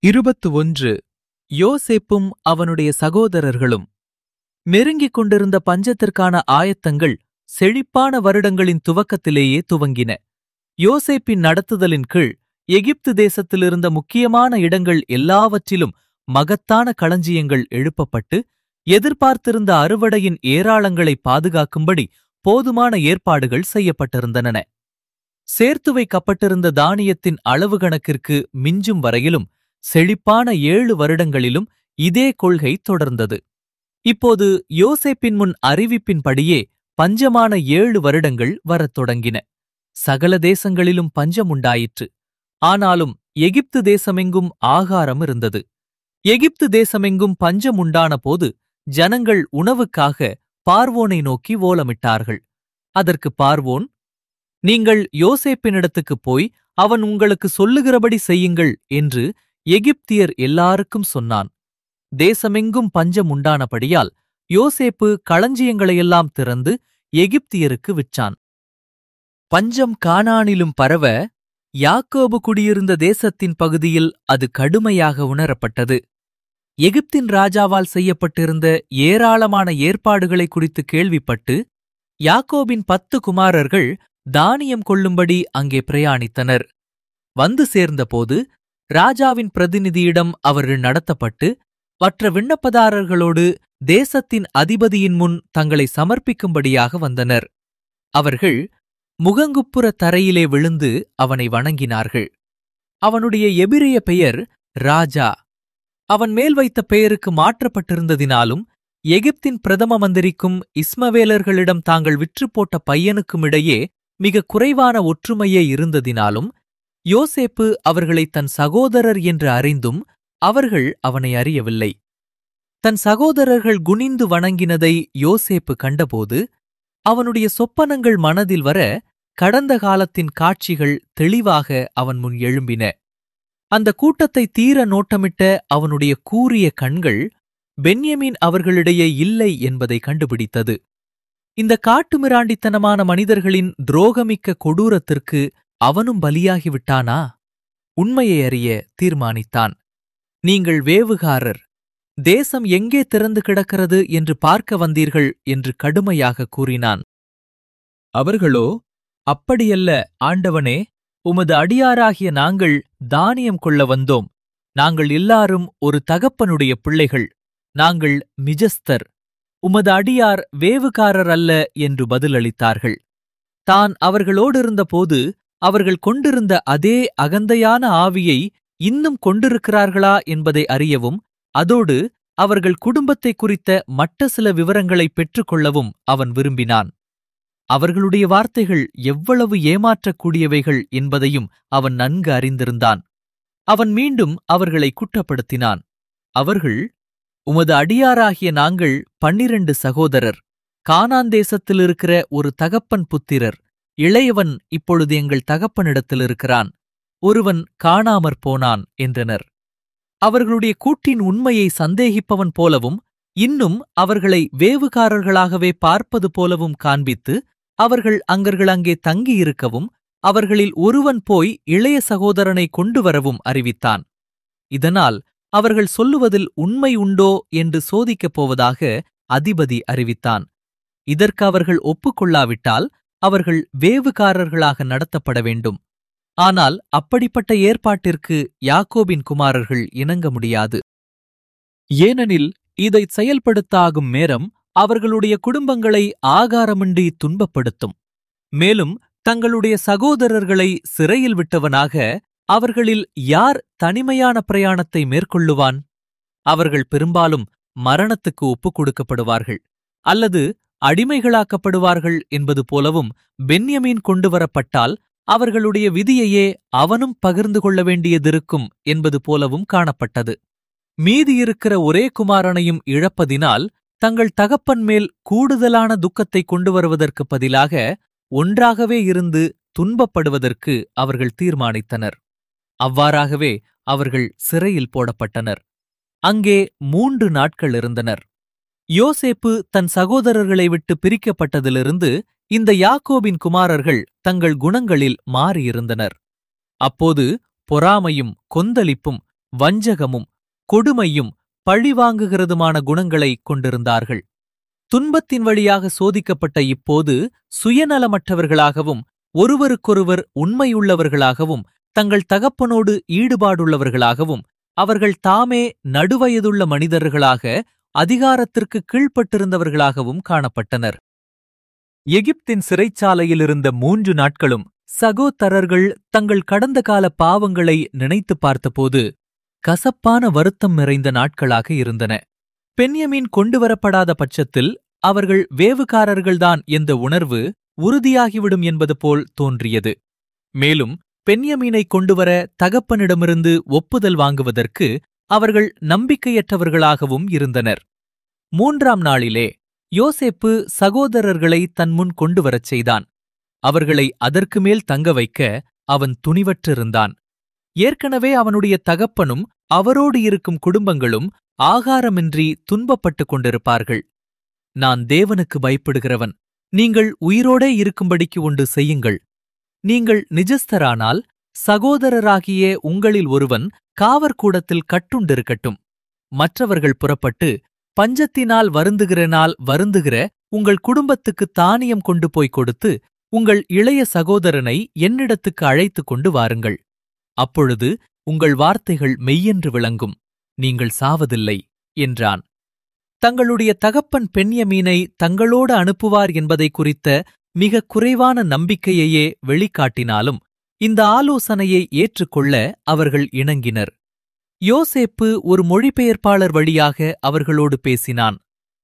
இருபத்து ஒன்று யோசேப்பும் அவனுடைய சகோதரர்களும் நெருங்கிக் கொண்டிருந்த பஞ்சத்திற்கான ஆயத்தங்கள் செழிப்பான வருடங்களின் துவக்கத்திலேயே துவங்கின யோசேப்பின் நடத்துதலின் கீழ் எகிப்து தேசத்திலிருந்த முக்கியமான இடங்கள் எல்லாவற்றிலும் மகத்தான களஞ்சியங்கள் எழுப்பப்பட்டு எதிர்பார்த்திருந்த அறுவடையின் ஏராளங்களை பாதுகாக்கும்படி போதுமான ஏற்பாடுகள் செய்யப்பட்டிருந்தன சேர்த்து வைக்கப்பட்டிருந்த தானியத்தின் அளவு கணக்கிற்கு மிஞ்சும் வரையிலும் செழிப்பான ஏழு வருடங்களிலும் இதே கொள்கை தொடர்ந்தது இப்போது யோசேப்பின் முன் அறிவிப்பின்படியே பஞ்சமான ஏழு வருடங்கள் வரத் தொடங்கின சகல தேசங்களிலும் பஞ்சம் உண்டாயிற்று ஆனாலும் எகிப்து தேசமெங்கும் ஆகாரம் இருந்தது எகிப்து தேசமெங்கும் பஞ்சம் உண்டான போது ஜனங்கள் உணவுக்காக பார்வோனை நோக்கி ஓலமிட்டார்கள் அதற்கு பார்வோன் நீங்கள் யோசேப்பினிடத்துக்குப் போய் அவன் உங்களுக்கு சொல்லுகிறபடி செய்யுங்கள் என்று எகிப்தியர் எல்லாருக்கும் சொன்னான் தேசமெங்கும் பஞ்சம் உண்டானபடியால் யோசேப்பு களஞ்சியங்களையெல்லாம் திறந்து எகிப்தியருக்கு விற்றான் பஞ்சம் கானானிலும் பரவ யாக்கோபு குடியிருந்த தேசத்தின் பகுதியில் அது கடுமையாக உணரப்பட்டது எகிப்தின் ராஜாவால் செய்யப்பட்டிருந்த ஏராளமான ஏற்பாடுகளை குறித்து கேள்விப்பட்டு யாக்கோபின் பத்து குமாரர்கள் தானியம் கொள்ளும்படி அங்கே பிரயாணித்தனர் வந்து சேர்ந்தபோது ராஜாவின் பிரதிநிதியிடம் அவர்கள் நடத்தப்பட்டு மற்ற விண்ணப்பதாரர்களோடு தேசத்தின் அதிபதியின் முன் தங்களை சமர்ப்பிக்கும்படியாக வந்தனர் அவர்கள் முகங்குப்புற தரையிலே விழுந்து அவனை வணங்கினார்கள் அவனுடைய எபிரிய பெயர் ராஜா அவன் மேல் வைத்த பெயருக்கு மாற்றப்பட்டிருந்ததினாலும் எகிப்தின் பிரதம மந்திரிக்கும் இஸ்மவேலர்களிடம் தாங்கள் விற்று போட்ட பையனுக்குமிடையே மிக குறைவான ஒற்றுமையே இருந்ததினாலும் யோசேப்பு அவர்களை தன் சகோதரர் என்று அறிந்தும் அவர்கள் அவனை அறியவில்லை தன் சகோதரர்கள் குனிந்து வணங்கினதை யோசேப்பு கண்டபோது அவனுடைய சொப்பனங்கள் மனதில் வர கடந்த காலத்தின் காட்சிகள் தெளிவாக அவன் முன் எழும்பின அந்த கூட்டத்தை தீர நோட்டமிட்ட அவனுடைய கூரிய கண்கள் பென்யமீன் அவர்களிடையே இல்லை என்பதை கண்டுபிடித்தது இந்த காட்டுமிராண்டித்தனமான மனிதர்களின் துரோகமிக்க கொடூரத்திற்கு அவனும் பலியாகிவிட்டானா உண்மையை அறிய தீர்மானித்தான் நீங்கள் வேவுகாரர் தேசம் எங்கே திறந்து கிடக்கிறது என்று பார்க்க வந்தீர்கள் என்று கடுமையாக கூறினான் அவர்களோ அப்படியல்ல ஆண்டவனே உமது அடியாராகிய நாங்கள் தானியம் கொள்ள வந்தோம் நாங்கள் எல்லாரும் ஒரு தகப்பனுடைய பிள்ளைகள் நாங்கள் மிஜஸ்தர் உமது அடியார் வேவுகாரர் அல்ல என்று பதிலளித்தார்கள் தான் அவர்களோடிருந்தபோது அவர்கள் கொண்டிருந்த அதே அகந்தையான ஆவியை இன்னும் கொண்டிருக்கிறார்களா என்பதை அறியவும் அதோடு அவர்கள் குடும்பத்தை குறித்த மற்ற சில விவரங்களை பெற்றுக்கொள்ளவும் அவன் விரும்பினான் அவர்களுடைய வார்த்தைகள் எவ்வளவு ஏமாற்றக்கூடியவைகள் என்பதையும் அவன் நன்கு அறிந்திருந்தான் அவன் மீண்டும் அவர்களை குற்றப்படுத்தினான் அவர்கள் உமது அடியாராகிய நாங்கள் பன்னிரண்டு சகோதரர் கானான் தேசத்தில் இருக்கிற ஒரு தகப்பன் புத்திரர் இளையவன் இப்பொழுது எங்கள் தகப்பனிடத்தில் இருக்கிறான் ஒருவன் காணாமற் போனான் என்றனர் அவர்களுடைய கூட்டின் உண்மையை சந்தேகிப்பவன் போலவும் இன்னும் அவர்களை வேவுகாரர்களாகவே பார்ப்பது போலவும் காண்பித்து அவர்கள் அங்கர்கள் அங்கே தங்கியிருக்கவும் அவர்களில் ஒருவன் போய் இளைய சகோதரனை கொண்டு வரவும் அறிவித்தான் இதனால் அவர்கள் சொல்லுவதில் உண்மை உண்டோ என்று சோதிக்கப் போவதாக அதிபதி அறிவித்தான் இதற்கு அவர்கள் ஒப்புக்கொள்ளாவிட்டால் அவர்கள் வேவுகாரர்களாக நடத்தப்பட வேண்டும் ஆனால் அப்படிப்பட்ட ஏற்பாட்டிற்கு யாக்கோபின் குமாரர்கள் இணங்க முடியாது ஏனெனில் இதை செயல்படுத்தாகும் நேரம் அவர்களுடைய குடும்பங்களை ஆகாரமின்றி துன்பப்படுத்தும் மேலும் தங்களுடைய சகோதரர்களை சிறையில் விட்டவனாக அவர்களில் யார் தனிமையான பிரயாணத்தை மேற்கொள்ளுவான் அவர்கள் பெரும்பாலும் மரணத்துக்கு ஒப்புக் கொடுக்கப்படுவார்கள் அல்லது அடிமைகளாக்கப்படுவார்கள் என்பது போலவும் பென்யமீன் கொண்டு வரப்பட்டால் அவர்களுடைய விதியையே அவனும் பகிர்ந்து கொள்ள வேண்டியதிருக்கும் என்பது போலவும் காணப்பட்டது மீதியிருக்கிற ஒரே குமாரனையும் இழப்பதினால் தங்கள் தகப்பன் மேல் கூடுதலான துக்கத்தை கொண்டு வருவதற்குப் பதிலாக ஒன்றாகவே இருந்து துன்பப்படுவதற்கு அவர்கள் தீர்மானித்தனர் அவ்வாறாகவே அவர்கள் சிறையில் போடப்பட்டனர் அங்கே மூன்று நாட்கள் இருந்தனர் யோசேப்பு தன் சகோதரர்களை விட்டு பிரிக்கப்பட்டதிலிருந்து இந்த யாக்கோபின் குமாரர்கள் தங்கள் குணங்களில் மாறியிருந்தனர் அப்போது பொறாமையும் கொந்தளிப்பும் வஞ்சகமும் கொடுமையும் பழிவாங்குகிறதுமான குணங்களை கொண்டிருந்தார்கள் துன்பத்தின் வழியாக சோதிக்கப்பட்ட இப்போது சுயநலமற்றவர்களாகவும் ஒருவருக்கொருவர் உண்மையுள்ளவர்களாகவும் தங்கள் தகப்பனோடு ஈடுபாடுள்ளவர்களாகவும் அவர்கள் தாமே நடுவயதுள்ள மனிதர்களாக அதிகாரத்திற்கு கீழ்ப்பட்டிருந்தவர்களாகவும் காணப்பட்டனர் எகிப்தின் சிறைச்சாலையில் இருந்த மூன்று நாட்களும் சகோதரர்கள் தங்கள் கடந்த கால பாவங்களை நினைத்துப் பார்த்தபோது கசப்பான வருத்தம் நிறைந்த நாட்களாக இருந்தன பென்யமீன் கொண்டுவரப்படாத பட்சத்தில் அவர்கள் வேவுகாரர்கள்தான் என்ற உணர்வு உறுதியாகிவிடும் என்பது போல் தோன்றியது மேலும் பென்யமீனை கொண்டுவர தகப்பனிடமிருந்து ஒப்புதல் வாங்குவதற்கு அவர்கள் நம்பிக்கையற்றவர்களாகவும் இருந்தனர் மூன்றாம் நாளிலே யோசேப்பு சகோதரர்களை தன் முன் கொண்டுவரச் செய்தான் அவர்களை அதற்கு மேல் தங்க வைக்க அவன் துணிவற்றிருந்தான் ஏற்கனவே அவனுடைய தகப்பனும் அவரோடு இருக்கும் குடும்பங்களும் ஆகாரமின்றி துன்பப்பட்டுக் கொண்டிருப்பார்கள் நான் தேவனுக்கு பயப்படுகிறவன் நீங்கள் உயிரோடே இருக்கும்படிக்கு ஒன்று செய்யுங்கள் நீங்கள் நிஜஸ்தரானால் சகோதரராகிய உங்களில் ஒருவன் காவற்கூடத்தில் கட்டுண்டிருக்கட்டும் மற்றவர்கள் புறப்பட்டு பஞ்சத்தினால் வருந்துகிற நாள் வருந்துகிற உங்கள் குடும்பத்துக்கு தானியம் கொண்டு போய் கொடுத்து உங்கள் இளைய சகோதரனை என்னிடத்துக்கு அழைத்துக் கொண்டு வாருங்கள் அப்பொழுது உங்கள் வார்த்தைகள் மெய்யென்று விளங்கும் நீங்கள் சாவதில்லை என்றான் தங்களுடைய தகப்பன் பெண்யமீனை தங்களோடு அனுப்புவார் என்பதை குறித்த மிக குறைவான நம்பிக்கையையே வெளிக்காட்டினாலும் இந்த ஆலோசனையை ஏற்றுக்கொள்ள அவர்கள் இணங்கினர் யோசேப்பு ஒரு மொழிபெயர்ப்பாளர் வழியாக அவர்களோடு பேசினான்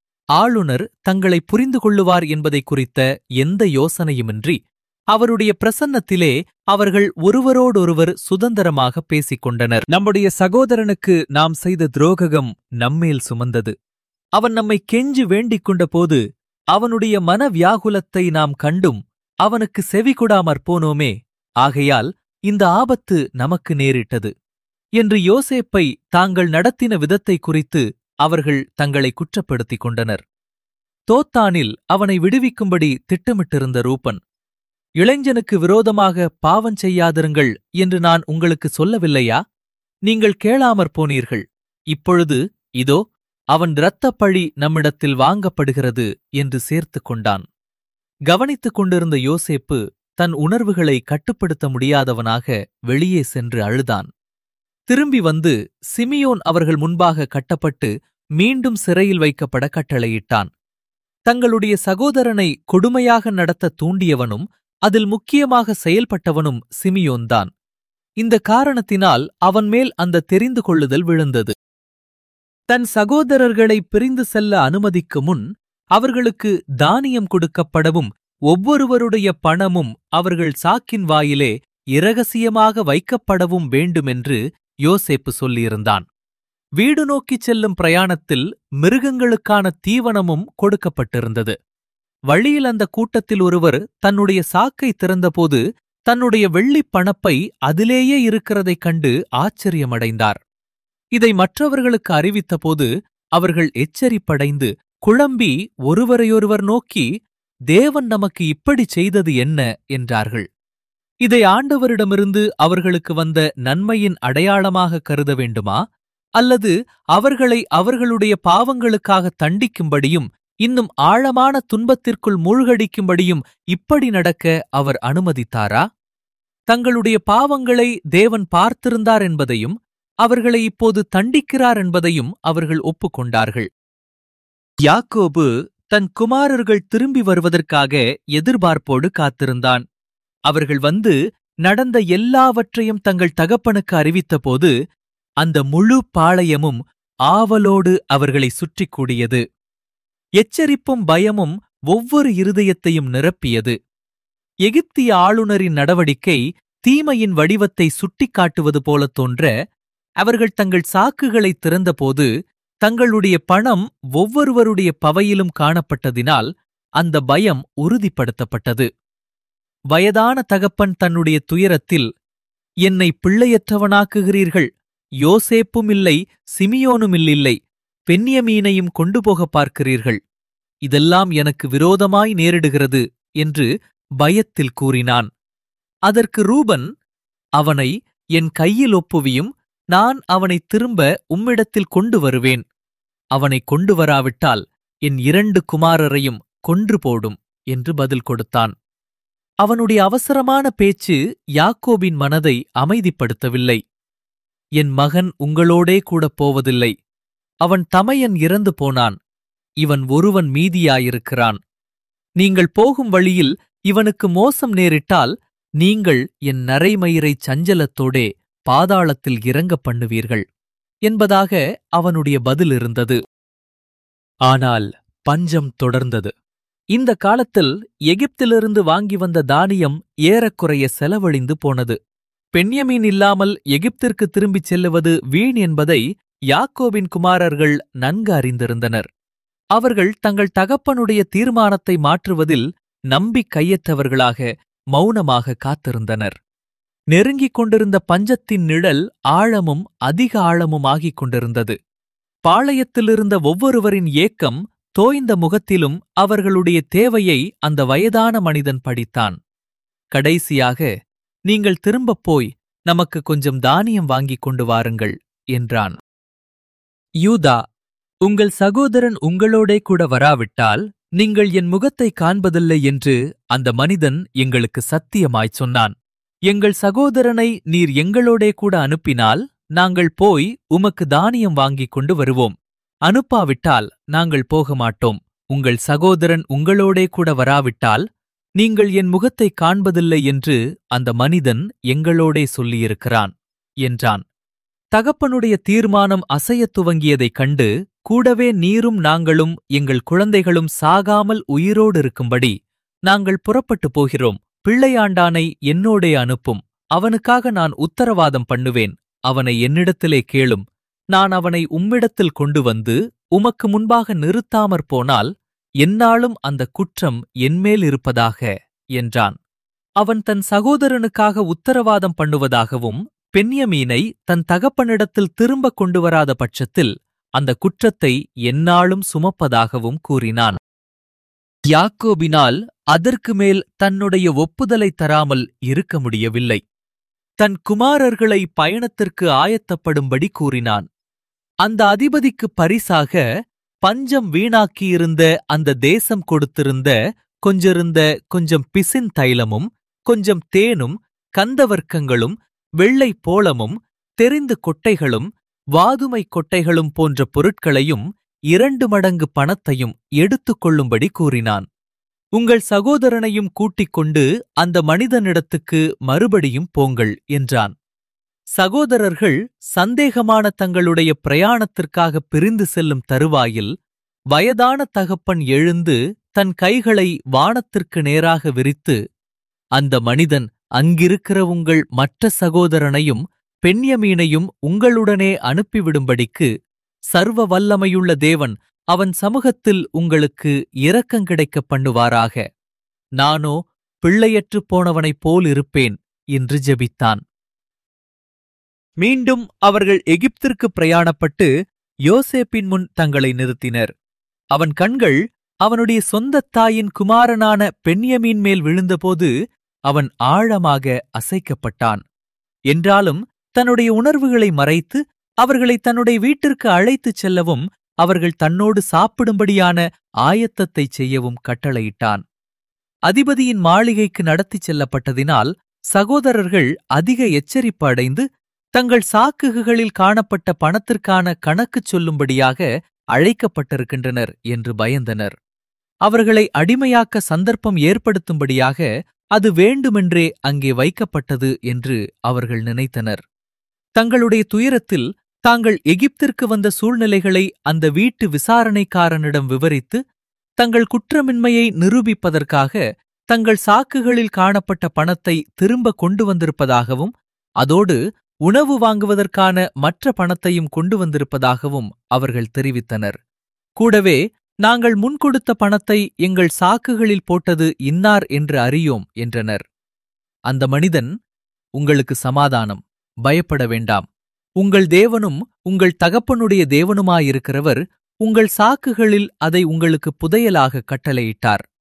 ஆளுநர் தங்களை புரிந்து கொள்ளுவார் என்பதை குறித்த எந்த யோசனையுமின்றி அவருடைய பிரசன்னத்திலே அவர்கள் ஒருவரோடொருவர் சுதந்திரமாக பேசிக் கொண்டனர் நம்முடைய சகோதரனுக்கு நாம் செய்த துரோகம் நம்மேல் சுமந்தது அவன் நம்மை கெஞ்சு வேண்டிக் கொண்டபோது அவனுடைய மன வியாகுலத்தை நாம் கண்டும் அவனுக்கு செவி கொடாமற் போனோமே ஆகையால் இந்த ஆபத்து நமக்கு நேரிட்டது என்று யோசேப்பை தாங்கள் நடத்தின விதத்தை குறித்து அவர்கள் தங்களை குற்றப்படுத்திக் கொண்டனர் தோத்தானில் அவனை விடுவிக்கும்படி திட்டமிட்டிருந்த ரூபன் இளைஞனுக்கு விரோதமாக பாவம் செய்யாதிருங்கள் என்று நான் உங்களுக்கு சொல்லவில்லையா நீங்கள் கேளாமற் போனீர்கள் இப்பொழுது இதோ அவன் இரத்தப்பழி நம்மிடத்தில் வாங்கப்படுகிறது என்று சேர்த்துக் கொண்டான் கவனித்துக் கொண்டிருந்த யோசேப்பு தன் உணர்வுகளை கட்டுப்படுத்த முடியாதவனாக வெளியே சென்று அழுதான் திரும்பி வந்து சிமியோன் அவர்கள் முன்பாக கட்டப்பட்டு மீண்டும் சிறையில் வைக்கப்பட கட்டளையிட்டான் தங்களுடைய சகோதரனை கொடுமையாக நடத்த தூண்டியவனும் அதில் முக்கியமாக செயல்பட்டவனும் சிமியோன்தான் இந்த காரணத்தினால் அவன் மேல் அந்த தெரிந்து கொள்ளுதல் விழுந்தது தன் சகோதரர்களை பிரிந்து செல்ல அனுமதிக்கு முன் அவர்களுக்கு தானியம் கொடுக்கப்படவும் ஒவ்வொருவருடைய பணமும் அவர்கள் சாக்கின் வாயிலே இரகசியமாக வைக்கப்படவும் வேண்டுமென்று யோசேப்பு சொல்லியிருந்தான் வீடு நோக்கிச் செல்லும் பிரயாணத்தில் மிருகங்களுக்கான தீவனமும் கொடுக்கப்பட்டிருந்தது வழியில் அந்த கூட்டத்தில் ஒருவர் தன்னுடைய சாக்கை திறந்தபோது தன்னுடைய வெள்ளிப் பணப்பை அதிலேயே இருக்கிறதைக் கண்டு ஆச்சரியமடைந்தார் இதை மற்றவர்களுக்கு அறிவித்தபோது அவர்கள் எச்சரிப்படைந்து குழம்பி ஒருவரையொருவர் நோக்கி தேவன் நமக்கு இப்படி செய்தது என்ன என்றார்கள் இதை ஆண்டவரிடமிருந்து அவர்களுக்கு வந்த நன்மையின் அடையாளமாக கருத வேண்டுமா அல்லது அவர்களை அவர்களுடைய பாவங்களுக்காக தண்டிக்கும்படியும் இன்னும் ஆழமான துன்பத்திற்குள் மூழ்கடிக்கும்படியும் இப்படி நடக்க அவர் அனுமதித்தாரா தங்களுடைய பாவங்களை தேவன் பார்த்திருந்தார் என்பதையும் அவர்களை இப்போது தண்டிக்கிறார் என்பதையும் அவர்கள் ஒப்புக்கொண்டார்கள் யாக்கோபு தன் குமாரர்கள் திரும்பி வருவதற்காக எதிர்பார்ப்போடு காத்திருந்தான் அவர்கள் வந்து நடந்த எல்லாவற்றையும் தங்கள் தகப்பனுக்கு அறிவித்தபோது அந்த முழு பாளையமும் ஆவலோடு அவர்களை சுற்றிக் கூடியது எச்சரிப்பும் பயமும் ஒவ்வொரு இருதயத்தையும் நிரப்பியது எகிப்திய ஆளுநரின் நடவடிக்கை தீமையின் வடிவத்தை சுட்டிக்காட்டுவது போல தோன்ற அவர்கள் தங்கள் சாக்குகளை திறந்தபோது தங்களுடைய பணம் ஒவ்வொருவருடைய பவையிலும் காணப்பட்டதினால் அந்த பயம் உறுதிப்படுத்தப்பட்டது வயதான தகப்பன் தன்னுடைய துயரத்தில் என்னை பிள்ளையற்றவனாக்குகிறீர்கள் யோசேப்பும் இல்லை சிமியோனும் இல்லை பென்யமீனையும் கொண்டு போக பார்க்கிறீர்கள் இதெல்லாம் எனக்கு விரோதமாய் நேரிடுகிறது என்று பயத்தில் கூறினான் அதற்கு ரூபன் அவனை என் கையில் ஒப்புவியும் நான் அவனை திரும்ப உம்மிடத்தில் கொண்டு வருவேன் அவனை கொண்டு வராவிட்டால் என் இரண்டு குமாரரையும் கொன்று போடும் என்று பதில் கொடுத்தான் அவனுடைய அவசரமான பேச்சு யாக்கோபின் மனதை அமைதிப்படுத்தவில்லை என் மகன் உங்களோடே கூடப் போவதில்லை அவன் தமையன் இறந்து போனான் இவன் ஒருவன் மீதியாயிருக்கிறான் நீங்கள் போகும் வழியில் இவனுக்கு மோசம் நேரிட்டால் நீங்கள் என் நரைமயிரைச் சஞ்சலத்தோடே பாதாளத்தில் இறங்கப் பண்ணுவீர்கள் என்பதாக அவனுடைய பதில் இருந்தது ஆனால் பஞ்சம் தொடர்ந்தது இந்த காலத்தில் எகிப்திலிருந்து வாங்கி வந்த தானியம் ஏறக்குறைய செலவழிந்து போனது பெண்யமீன் இல்லாமல் எகிப்திற்கு திரும்பிச் செல்லுவது வீண் என்பதை யாக்கோபின் குமாரர்கள் நன்கு அறிந்திருந்தனர் அவர்கள் தங்கள் தகப்பனுடைய தீர்மானத்தை மாற்றுவதில் நம்பிக்கையற்றவர்களாக மௌனமாக காத்திருந்தனர் நெருங்கிக் கொண்டிருந்த பஞ்சத்தின் நிழல் ஆழமும் அதிக ஆழமும் ஆகிக் கொண்டிருந்தது பாளையத்திலிருந்த ஒவ்வொருவரின் ஏக்கம் தோய்ந்த முகத்திலும் அவர்களுடைய தேவையை அந்த வயதான மனிதன் படித்தான் கடைசியாக நீங்கள் திரும்பப் போய் நமக்கு கொஞ்சம் தானியம் வாங்கிக் கொண்டு வாருங்கள் என்றான் யூதா உங்கள் சகோதரன் உங்களோடே கூட வராவிட்டால் நீங்கள் என் முகத்தை காண்பதில்லை என்று அந்த மனிதன் எங்களுக்கு சத்தியமாய்ச் சொன்னான் எங்கள் சகோதரனை நீர் எங்களோடே கூட அனுப்பினால் நாங்கள் போய் உமக்கு தானியம் வாங்கிக் கொண்டு வருவோம் அனுப்பாவிட்டால் நாங்கள் போக மாட்டோம் உங்கள் சகோதரன் உங்களோடே கூட வராவிட்டால் நீங்கள் என் முகத்தை காண்பதில்லை என்று அந்த மனிதன் எங்களோடே சொல்லியிருக்கிறான் என்றான் தகப்பனுடைய தீர்மானம் அசையத் துவங்கியதைக் கண்டு கூடவே நீரும் நாங்களும் எங்கள் குழந்தைகளும் சாகாமல் உயிரோடு இருக்கும்படி நாங்கள் புறப்பட்டு போகிறோம் பிள்ளையாண்டானை என்னோடே அனுப்பும் அவனுக்காக நான் உத்தரவாதம் பண்ணுவேன் அவனை என்னிடத்திலே கேளும் நான் அவனை உம்மிடத்தில் கொண்டு வந்து உமக்கு முன்பாக நிறுத்தாமற் போனால் எந்நாளும் அந்த குற்றம் என்மேல் இருப்பதாக என்றான் அவன் தன் சகோதரனுக்காக உத்தரவாதம் பண்ணுவதாகவும் பென்யமீனை தன் தகப்பனிடத்தில் திரும்பக் கொண்டு வராத பட்சத்தில் அந்த குற்றத்தை எந்நாளும் சுமப்பதாகவும் கூறினான் யாக்கோபினால் அதற்கு மேல் தன்னுடைய ஒப்புதலை தராமல் இருக்க முடியவில்லை தன் குமாரர்களை பயணத்திற்கு ஆயத்தப்படும்படி கூறினான் அந்த அதிபதிக்கு பரிசாக பஞ்சம் வீணாக்கியிருந்த அந்த தேசம் கொடுத்திருந்த கொஞ்சிருந்த கொஞ்சம் பிசின் தைலமும் கொஞ்சம் தேனும் கந்தவர்க்கங்களும் வெள்ளை போளமும் தெரிந்து கொட்டைகளும் வாதுமை கொட்டைகளும் போன்ற பொருட்களையும் இரண்டு மடங்கு பணத்தையும் எடுத்துக் கொள்ளும்படி கூறினான் உங்கள் சகோதரனையும் கூட்டிக் கொண்டு அந்த மனிதனிடத்துக்கு மறுபடியும் போங்கள் என்றான் சகோதரர்கள் சந்தேகமான தங்களுடைய பிரயாணத்திற்காக பிரிந்து செல்லும் தருவாயில் வயதான தகப்பன் எழுந்து தன் கைகளை வானத்திற்கு நேராக விரித்து அந்த மனிதன் அங்கிருக்கிற உங்கள் மற்ற சகோதரனையும் பெண்யமீனையும் உங்களுடனே அனுப்பிவிடும்படிக்கு சர்வ வல்லமையுள்ள தேவன் அவன் சமூகத்தில் உங்களுக்கு இரக்கங் கிடைக்கப் பண்ணுவாராக நானோ பிள்ளையற்றுப் போனவனைப் போல் இருப்பேன் என்று ஜெபித்தான் மீண்டும் அவர்கள் எகிப்திற்கு பிரயாணப்பட்டு யோசேப்பின் முன் தங்களை நிறுத்தினர் அவன் கண்கள் அவனுடைய சொந்தத் தாயின் குமாரனான பெண்யமீன் மேல் விழுந்தபோது அவன் ஆழமாக அசைக்கப்பட்டான் என்றாலும் தன்னுடைய உணர்வுகளை மறைத்து அவர்களை தன்னுடைய வீட்டிற்கு அழைத்துச் செல்லவும் அவர்கள் தன்னோடு சாப்பிடும்படியான ஆயத்தத்தைச் செய்யவும் கட்டளையிட்டான் அதிபதியின் மாளிகைக்கு நடத்திச் செல்லப்பட்டதினால் சகோதரர்கள் அதிக எச்சரிப்பு அடைந்து தங்கள் சாக்குகளில் காணப்பட்ட பணத்திற்கான கணக்குச் சொல்லும்படியாக அழைக்கப்பட்டிருக்கின்றனர் என்று பயந்தனர் அவர்களை அடிமையாக்க சந்தர்ப்பம் ஏற்படுத்தும்படியாக அது வேண்டுமென்றே அங்கே வைக்கப்பட்டது என்று அவர்கள் நினைத்தனர் தங்களுடைய துயரத்தில் தாங்கள் எகிப்திற்கு வந்த சூழ்நிலைகளை அந்த வீட்டு விசாரணைக்காரனிடம் விவரித்து தங்கள் குற்றமின்மையை நிரூபிப்பதற்காக தங்கள் சாக்குகளில் காணப்பட்ட பணத்தை திரும்ப கொண்டு வந்திருப்பதாகவும் அதோடு உணவு வாங்குவதற்கான மற்ற பணத்தையும் கொண்டு வந்திருப்பதாகவும் அவர்கள் தெரிவித்தனர் கூடவே நாங்கள் முன்கொடுத்த பணத்தை எங்கள் சாக்குகளில் போட்டது இன்னார் என்று அறியோம் என்றனர் அந்த மனிதன் உங்களுக்கு சமாதானம் பயப்பட வேண்டாம் உங்கள் தேவனும் உங்கள் தகப்பனுடைய தேவனுமாயிருக்கிறவர் உங்கள் சாக்குகளில் அதை உங்களுக்கு புதையலாக கட்டளையிட்டார்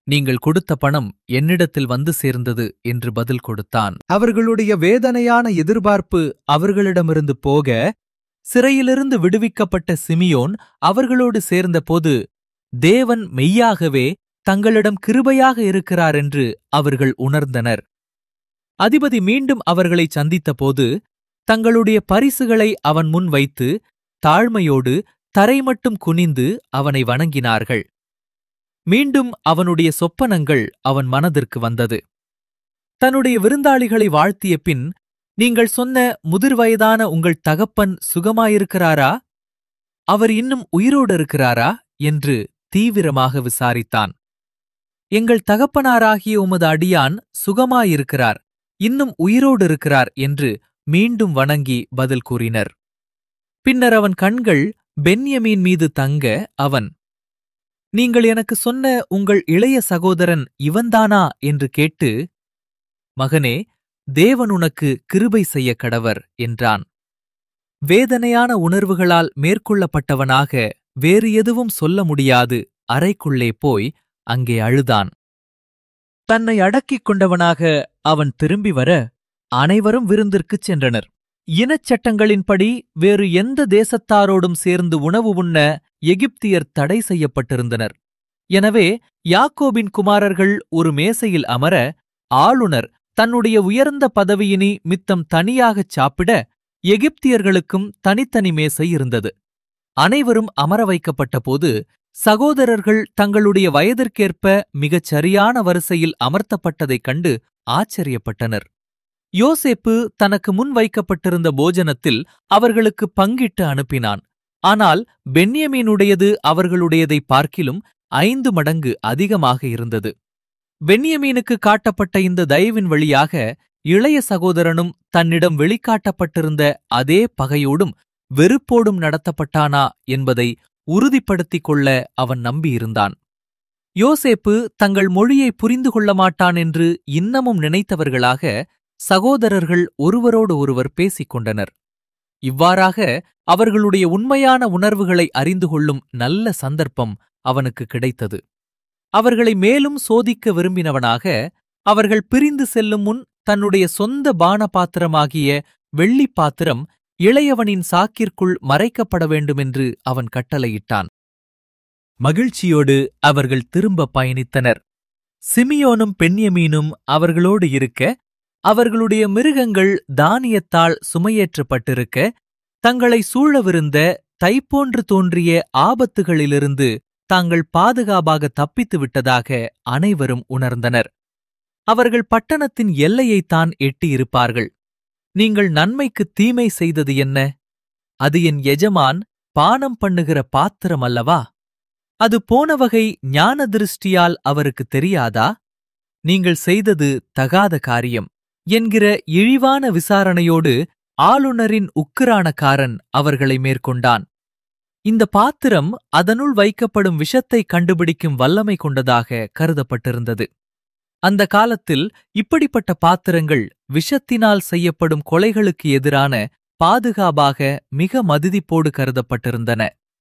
நீங்கள் கொடுத்த பணம் என்னிடத்தில் வந்து சேர்ந்தது என்று பதில் கொடுத்தான் அவர்களுடைய வேதனையான எதிர்பார்ப்பு அவர்களிடமிருந்து போக சிறையிலிருந்து விடுவிக்கப்பட்ட சிமியோன் அவர்களோடு சேர்ந்தபோது தேவன் மெய்யாகவே தங்களிடம் கிருபையாக இருக்கிறார் என்று அவர்கள் உணர்ந்தனர் அதிபதி மீண்டும் அவர்களை சந்தித்தபோது தங்களுடைய பரிசுகளை அவன் முன் வைத்து தாழ்மையோடு தரை மட்டும் குனிந்து அவனை வணங்கினார்கள் மீண்டும் அவனுடைய சொப்பனங்கள் அவன் மனதிற்கு வந்தது தன்னுடைய விருந்தாளிகளை வாழ்த்திய பின் நீங்கள் சொன்ன முதிர்வயதான உங்கள் தகப்பன் சுகமாயிருக்கிறாரா அவர் இன்னும் உயிரோடு இருக்கிறாரா என்று தீவிரமாக விசாரித்தான் எங்கள் தகப்பனாராகிய உமது அடியான் சுகமாயிருக்கிறார் இன்னும் உயிரோடு இருக்கிறார் என்று மீண்டும் வணங்கி பதில் கூறினர் பின்னர் அவன் கண்கள் பென்யமீன் மீது தங்க அவன் நீங்கள் எனக்கு சொன்ன உங்கள் இளைய சகோதரன் இவன்தானா என்று கேட்டு மகனே தேவன் உனக்கு கிருபை செய்ய கடவர் என்றான் வேதனையான உணர்வுகளால் மேற்கொள்ளப்பட்டவனாக வேறு எதுவும் சொல்ல முடியாது அறைக்குள்ளே போய் அங்கே அழுதான் தன்னை அடக்கிக் கொண்டவனாக அவன் திரும்பி வர அனைவரும் விருந்திற்குச் சென்றனர் இனச்சட்டங்களின்படி வேறு எந்த தேசத்தாரோடும் சேர்ந்து உணவு உண்ண எகிப்தியர் தடை செய்யப்பட்டிருந்தனர் எனவே யாக்கோபின் குமாரர்கள் ஒரு மேசையில் அமர ஆளுநர் தன்னுடைய உயர்ந்த பதவியினி மித்தம் தனியாகச் சாப்பிட எகிப்தியர்களுக்கும் தனித்தனி மேசை இருந்தது அனைவரும் அமர வைக்கப்பட்டபோது சகோதரர்கள் தங்களுடைய வயதிற்கேற்ப மிகச் சரியான வரிசையில் அமர்த்தப்பட்டதைக் கண்டு ஆச்சரியப்பட்டனர் யோசேப்பு தனக்கு முன் வைக்கப்பட்டிருந்த போஜனத்தில் அவர்களுக்கு பங்கிட்டு அனுப்பினான் ஆனால் பென்யமீனுடையது அவர்களுடையதை பார்க்கிலும் ஐந்து மடங்கு அதிகமாக இருந்தது பென்யமீனுக்கு காட்டப்பட்ட இந்த தயவின் வழியாக இளைய சகோதரனும் தன்னிடம் வெளிக்காட்டப்பட்டிருந்த அதே பகையோடும் வெறுப்போடும் நடத்தப்பட்டானா என்பதை உறுதிப்படுத்திக் கொள்ள அவன் நம்பியிருந்தான் யோசேப்பு தங்கள் மொழியை புரிந்து கொள்ள மாட்டான் என்று இன்னமும் நினைத்தவர்களாக சகோதரர்கள் ஒருவரோடு ஒருவர் பேசிக் கொண்டனர் இவ்வாறாக அவர்களுடைய உண்மையான உணர்வுகளை அறிந்து கொள்ளும் நல்ல சந்தர்ப்பம் அவனுக்கு கிடைத்தது அவர்களை மேலும் சோதிக்க விரும்பினவனாக அவர்கள் பிரிந்து செல்லும் முன் தன்னுடைய சொந்த பானபாத்திரமாகிய வெள்ளிப் பாத்திரம் இளையவனின் சாக்கிற்குள் மறைக்கப்பட வேண்டுமென்று அவன் கட்டளையிட்டான் மகிழ்ச்சியோடு அவர்கள் திரும்ப பயணித்தனர் சிமியோனும் பெண்யமீனும் அவர்களோடு இருக்க அவர்களுடைய மிருகங்கள் தானியத்தால் சுமையேற்றப்பட்டிருக்க தங்களை சூழவிருந்த தைப்போன்று தோன்றிய ஆபத்துகளிலிருந்து தாங்கள் பாதுகாப்பாக தப்பித்து விட்டதாக அனைவரும் உணர்ந்தனர் அவர்கள் பட்டணத்தின் எல்லையைத்தான் எட்டியிருப்பார்கள் நீங்கள் நன்மைக்கு தீமை செய்தது என்ன அது என் எஜமான் பானம் பண்ணுகிற பாத்திரம் அல்லவா அது போன வகை ஞான திருஷ்டியால் அவருக்கு தெரியாதா நீங்கள் செய்தது தகாத காரியம் என்கிற இழிவான விசாரணையோடு ஆளுநரின் உக்கிரானக்காரன் அவர்களை மேற்கொண்டான் இந்த பாத்திரம் அதனுள் வைக்கப்படும் விஷத்தை கண்டுபிடிக்கும் வல்லமை கொண்டதாக கருதப்பட்டிருந்தது அந்த காலத்தில் இப்படிப்பட்ட பாத்திரங்கள் விஷத்தினால் செய்யப்படும் கொலைகளுக்கு எதிரான பாதுகாப்பாக மிக மதிதிப்போடு கருதப்பட்டிருந்தன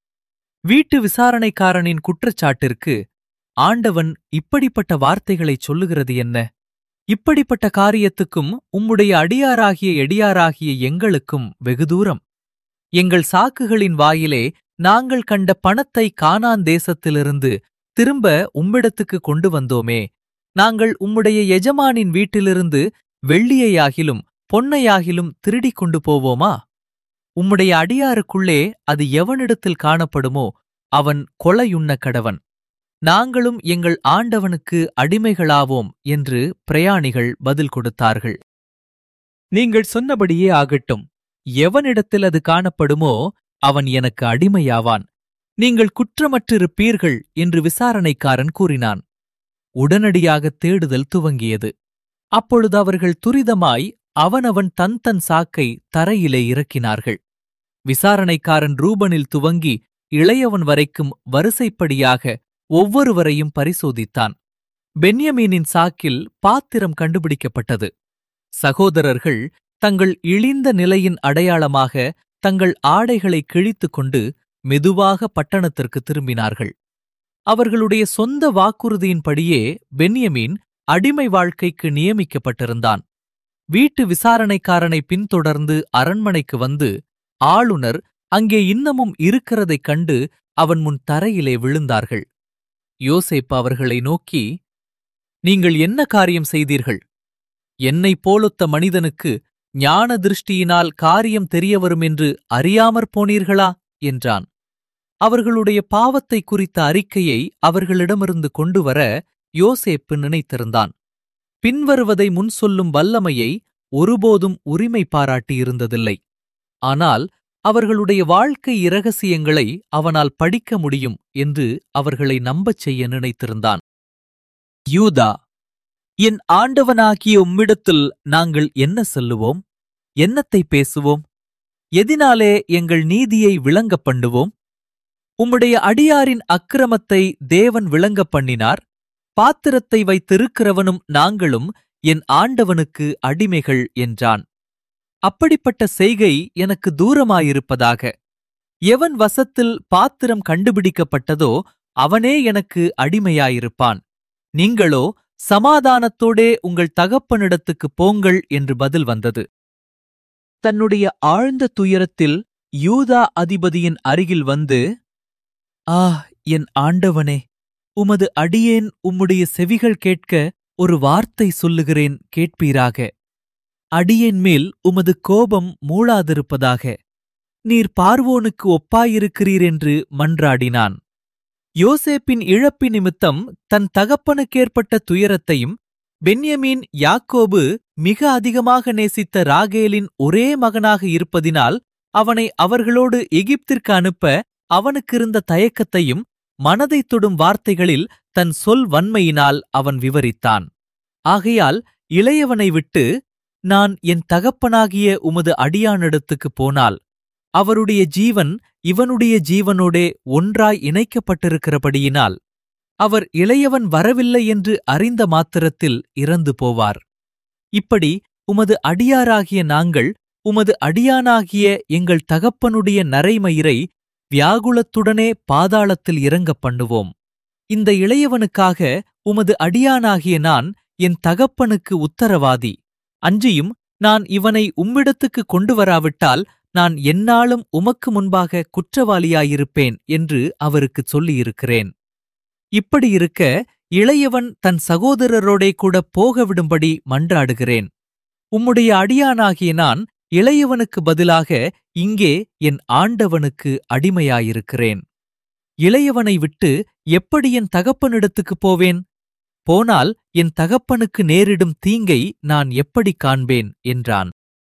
வீட்டு விசாரணைக்காரனின் குற்றச்சாட்டிற்கு ஆண்டவன் இப்படிப்பட்ட வார்த்தைகளைச் சொல்லுகிறது என்ன இப்படிப்பட்ட காரியத்துக்கும் உம்முடைய அடியாராகிய எடியாராகிய எங்களுக்கும் வெகு தூரம் எங்கள் சாக்குகளின் வாயிலே நாங்கள் கண்ட பணத்தை கானான் தேசத்திலிருந்து திரும்ப உம்மிடத்துக்கு கொண்டு வந்தோமே நாங்கள் உம்முடைய எஜமானின் வீட்டிலிருந்து வெள்ளியையாகிலும் பொன்னையாகிலும் திருடிக் கொண்டு போவோமா உம்முடைய அடியாருக்குள்ளே அது எவனிடத்தில் காணப்படுமோ அவன் கொலையுண்ண கடவன் நாங்களும் எங்கள் ஆண்டவனுக்கு அடிமைகளாவோம் என்று பிரயாணிகள் பதில் கொடுத்தார்கள் நீங்கள் சொன்னபடியே ஆகட்டும் எவனிடத்தில் அது காணப்படுமோ அவன் எனக்கு அடிமையாவான் நீங்கள் குற்றமற்றிருப்பீர்கள் என்று விசாரணைக்காரன் கூறினான் உடனடியாக தேடுதல் துவங்கியது அப்பொழுது அவர்கள் துரிதமாய் அவனவன் தன் தன் சாக்கை தரையிலே இறக்கினார்கள் விசாரணைக்காரன் ரூபனில் துவங்கி இளையவன் வரைக்கும் வரிசைப்படியாக ஒவ்வொருவரையும் பரிசோதித்தான் பென்யமீனின் சாக்கில் பாத்திரம் கண்டுபிடிக்கப்பட்டது சகோதரர்கள் தங்கள் இழிந்த நிலையின் அடையாளமாக தங்கள் ஆடைகளை கிழித்துக் கொண்டு மெதுவாக பட்டணத்திற்கு திரும்பினார்கள் அவர்களுடைய சொந்த வாக்குறுதியின்படியே பென்யமீன் அடிமை வாழ்க்கைக்கு நியமிக்கப்பட்டிருந்தான் வீட்டு விசாரணைக்காரனை பின்தொடர்ந்து அரண்மனைக்கு வந்து ஆளுநர் அங்கே இன்னமும் இருக்கிறதைக் கண்டு அவன் முன் தரையிலே விழுந்தார்கள் யோசேப் அவர்களை நோக்கி நீங்கள் என்ன காரியம் செய்தீர்கள் என்னைப் போலொத்த மனிதனுக்கு ஞான திருஷ்டியினால் காரியம் தெரியவரும் என்று அறியாமற் போனீர்களா என்றான் அவர்களுடைய பாவத்தை குறித்த அறிக்கையை அவர்களிடமிருந்து கொண்டுவர யோசேப்பு நினைத்திருந்தான் பின்வருவதை முன் சொல்லும் வல்லமையை ஒருபோதும் உரிமை பாராட்டியிருந்ததில்லை ஆனால் அவர்களுடைய வாழ்க்கை இரகசியங்களை அவனால் படிக்க முடியும் என்று அவர்களை நம்பச் செய்ய நினைத்திருந்தான் யூதா என் ஆண்டவனாகிய உம்மிடத்தில் நாங்கள் என்ன சொல்லுவோம் என்னத்தை பேசுவோம் எதினாலே எங்கள் நீதியை விளங்கப் பண்ணுவோம் உம்முடைய அடியாரின் அக்கிரமத்தை தேவன் விளங்கப் பண்ணினார் பாத்திரத்தை வைத்திருக்கிறவனும் நாங்களும் என் ஆண்டவனுக்கு அடிமைகள் என்றான் அப்படிப்பட்ட செய்கை எனக்கு தூரமாயிருப்பதாக எவன் வசத்தில் பாத்திரம் கண்டுபிடிக்கப்பட்டதோ அவனே எனக்கு அடிமையாயிருப்பான் நீங்களோ சமாதானத்தோடே உங்கள் தகப்பனிடத்துக்குப் போங்கள் என்று பதில் வந்தது தன்னுடைய ஆழ்ந்த துயரத்தில் யூதா அதிபதியின் அருகில் வந்து ஆ என் ஆண்டவனே உமது அடியேன் உம்முடைய செவிகள் கேட்க ஒரு வார்த்தை சொல்லுகிறேன் கேட்பீராக அடியேன் மேல் உமது கோபம் மூளாதிருப்பதாக நீர் பார்வோனுக்கு ஒப்பாயிருக்கிறீர் என்று மன்றாடினான் யோசேப்பின் இழப்பி நிமித்தம் தன் தகப்பனுக்கேற்பட்ட துயரத்தையும் பென்யமீன் யாக்கோபு மிக அதிகமாக நேசித்த ராகேலின் ஒரே மகனாக இருப்பதினால் அவனை அவர்களோடு எகிப்திற்கு அனுப்ப அவனுக்கிருந்த தயக்கத்தையும் மனதைத் தொடும் வார்த்தைகளில் தன் சொல் வன்மையினால் அவன் விவரித்தான் ஆகையால் இளையவனை விட்டு நான் என் தகப்பனாகிய உமது அடியானிடத்துக்குப் போனால் அவருடைய ஜீவன் இவனுடைய ஜீவனோடே ஒன்றாய் இணைக்கப்பட்டிருக்கிறபடியினால் அவர் இளையவன் வரவில்லை என்று அறிந்த மாத்திரத்தில் இறந்து போவார் இப்படி உமது அடியாராகிய நாங்கள் உமது அடியானாகிய எங்கள் தகப்பனுடைய நரைமயிரை வியாகுலத்துடனே பாதாளத்தில் இறங்கப் பண்ணுவோம் இந்த இளையவனுக்காக உமது அடியானாகிய நான் என் தகப்பனுக்கு உத்தரவாதி அன்றியும் நான் இவனை உம்மிடத்துக்கு கொண்டு வராவிட்டால் நான் எந்நாளும் உமக்கு முன்பாக குற்றவாளியாயிருப்பேன் என்று அவருக்குச் சொல்லியிருக்கிறேன் இப்படியிருக்க இளையவன் தன் சகோதரரோடே கூட போகவிடும்படி மன்றாடுகிறேன் உம்முடைய அடியானாகிய நான் இளையவனுக்கு பதிலாக இங்கே என் ஆண்டவனுக்கு அடிமையாயிருக்கிறேன் இளையவனை விட்டு எப்படி என் தகப்பனிடத்துக்குப் போவேன் போனால் என் தகப்பனுக்கு நேரிடும் தீங்கை நான் எப்படி காண்பேன் என்றான்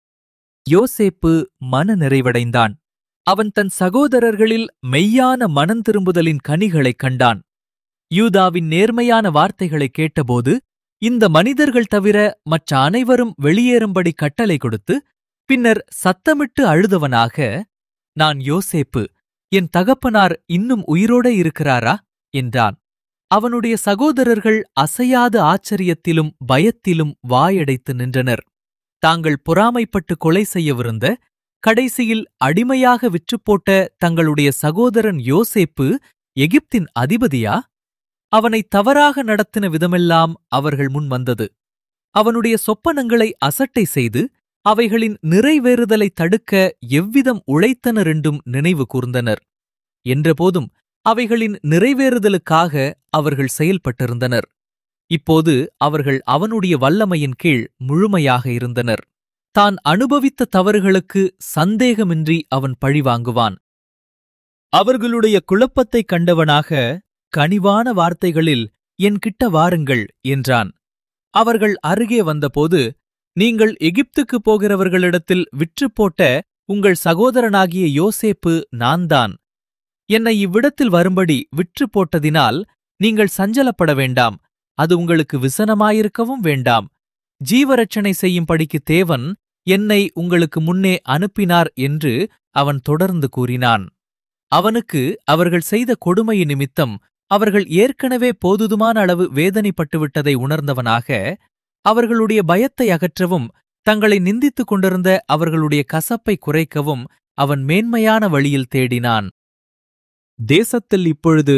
யோசேப்பு மன நிறைவடைந்தான் அவன் தன் சகோதரர்களில் மெய்யான மனந்திரும்புதலின் கனிகளைக் கண்டான் யூதாவின் நேர்மையான வார்த்தைகளைக் கேட்டபோது இந்த மனிதர்கள் தவிர மற்ற அனைவரும் வெளியேறும்படி கட்டளை கொடுத்து பின்னர் சத்தமிட்டு அழுதவனாக நான் யோசேப்பு என் தகப்பனார் இன்னும் உயிரோடே இருக்கிறாரா என்றான் அவனுடைய சகோதரர்கள் அசையாத ஆச்சரியத்திலும் பயத்திலும் வாயடைத்து நின்றனர் தாங்கள் பொறாமைப்பட்டு கொலை செய்யவிருந்த கடைசியில் அடிமையாக விற்றுப்போட்ட தங்களுடைய சகோதரன் யோசேப்பு எகிப்தின் அதிபதியா அவனை தவறாக நடத்தின விதமெல்லாம் அவர்கள் முன் வந்தது அவனுடைய சொப்பனங்களை அசட்டை செய்து அவைகளின் நிறைவேறுதலை தடுக்க எவ்விதம் உழைத்தனர் என்றும் நினைவு கூர்ந்தனர் என்றபோதும் அவைகளின் நிறைவேறுதலுக்காக அவர்கள் செயல்பட்டிருந்தனர் இப்போது அவர்கள் அவனுடைய வல்லமையின் கீழ் முழுமையாக இருந்தனர் தான் அனுபவித்த தவறுகளுக்கு சந்தேகமின்றி அவன் பழிவாங்குவான் அவர்களுடைய குழப்பத்தைக் கண்டவனாக கனிவான வார்த்தைகளில் என்கிட்ட வாருங்கள் என்றான் அவர்கள் அருகே வந்தபோது நீங்கள் எகிப்துக்குப் போகிறவர்களிடத்தில் விற்றுப்போட்ட உங்கள் சகோதரனாகிய யோசேப்பு நான்தான் என்னை இவ்விடத்தில் வரும்படி விற்று போட்டதினால் நீங்கள் சஞ்சலப்பட வேண்டாம் அது உங்களுக்கு விசனமாயிருக்கவும் வேண்டாம் ஜீவரட்சணை செய்யும்படிக்கு தேவன் என்னை உங்களுக்கு முன்னே அனுப்பினார் என்று அவன் தொடர்ந்து கூறினான் அவனுக்கு அவர்கள் செய்த கொடுமையின் நிமித்தம் அவர்கள் ஏற்கனவே போதுமான அளவு வேதனைப்பட்டுவிட்டதை உணர்ந்தவனாக அவர்களுடைய பயத்தை அகற்றவும் தங்களை நிந்தித்துக் கொண்டிருந்த அவர்களுடைய கசப்பை குறைக்கவும் அவன் மேன்மையான வழியில் தேடினான் தேசத்தில் இப்பொழுது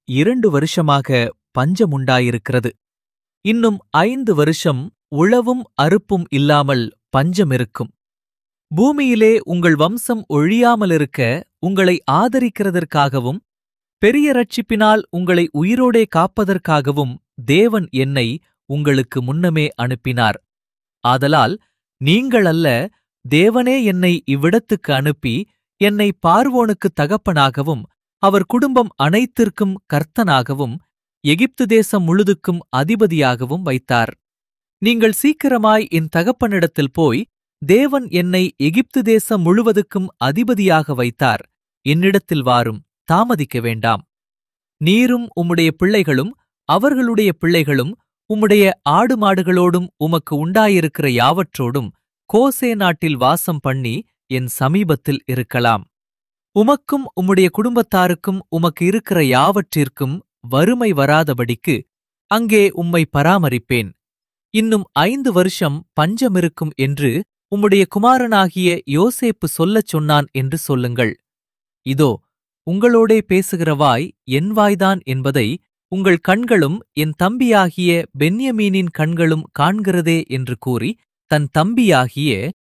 இரண்டு வருஷமாக பஞ்சமுண்டாயிருக்கிறது இன்னும் ஐந்து வருஷம் உழவும் அறுப்பும் இல்லாமல் பஞ்சம் இருக்கும் பூமியிலே உங்கள் வம்சம் ஒழியாமலிருக்க உங்களை ஆதரிக்கிறதற்காகவும் பெரிய ரட்சிப்பினால் உங்களை உயிரோடே காப்பதற்காகவும் தேவன் என்னை உங்களுக்கு முன்னமே அனுப்பினார் ஆதலால் நீங்கள் அல்ல தேவனே என்னை இவ்விடத்துக்கு அனுப்பி என்னை பார்வோனுக்கு தகப்பனாகவும் அவர் குடும்பம் அனைத்திற்கும் கர்த்தனாகவும் எகிப்து தேசம் முழுதுக்கும் அதிபதியாகவும் வைத்தார் நீங்கள் சீக்கிரமாய் என் தகப்பனிடத்தில் போய் தேவன் என்னை எகிப்து தேசம் முழுவதுக்கும் அதிபதியாக வைத்தார் என்னிடத்தில் வாரும் தாமதிக்க வேண்டாம் நீரும் உம்முடைய பிள்ளைகளும் அவர்களுடைய பிள்ளைகளும் உம்முடைய ஆடு மாடுகளோடும் உமக்கு உண்டாயிருக்கிற யாவற்றோடும் கோசே நாட்டில் வாசம் பண்ணி என் சமீபத்தில் இருக்கலாம் உமக்கும் உம்முடைய குடும்பத்தாருக்கும் உமக்கு இருக்கிற யாவற்றிற்கும் வறுமை வராதபடிக்கு அங்கே உம்மை பராமரிப்பேன் இன்னும் ஐந்து வருஷம் பஞ்சமிருக்கும் என்று உம்முடைய குமாரனாகிய யோசேப்பு சொல்லச் சொன்னான் என்று சொல்லுங்கள் இதோ உங்களோடே பேசுகிற வாய் என் வாய்தான் என்பதை உங்கள் கண்களும் என் தம்பியாகிய பென்யமீனின் கண்களும் காண்கிறதே என்று கூறி தன் தம்பியாகிய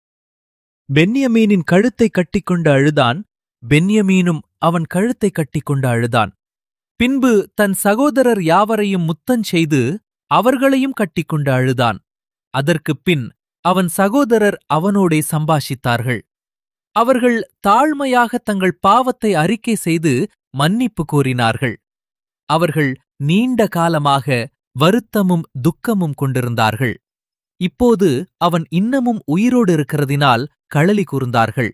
பென்யமீனின் கழுத்தைக் கட்டிக்கொண்டு அழுதான் பென்யமீனும் அவன் கழுத்தைக் கட்டிக்கொண்டு அழுதான் பின்பு தன் சகோதரர் யாவரையும் முத்தஞ் செய்து அவர்களையும் கட்டிக்கொண்டு அழுதான் அதற்குப் பின் அவன் சகோதரர் அவனோடே சம்பாஷித்தார்கள் அவர்கள் தாழ்மையாக தங்கள் பாவத்தை அறிக்கை செய்து மன்னிப்பு கோரினார்கள் அவர்கள் நீண்ட காலமாக வருத்தமும் துக்கமும் கொண்டிருந்தார்கள் இப்போது அவன் இன்னமும் உயிரோடு இருக்கிறதினால் களலி கூர்ந்தார்கள்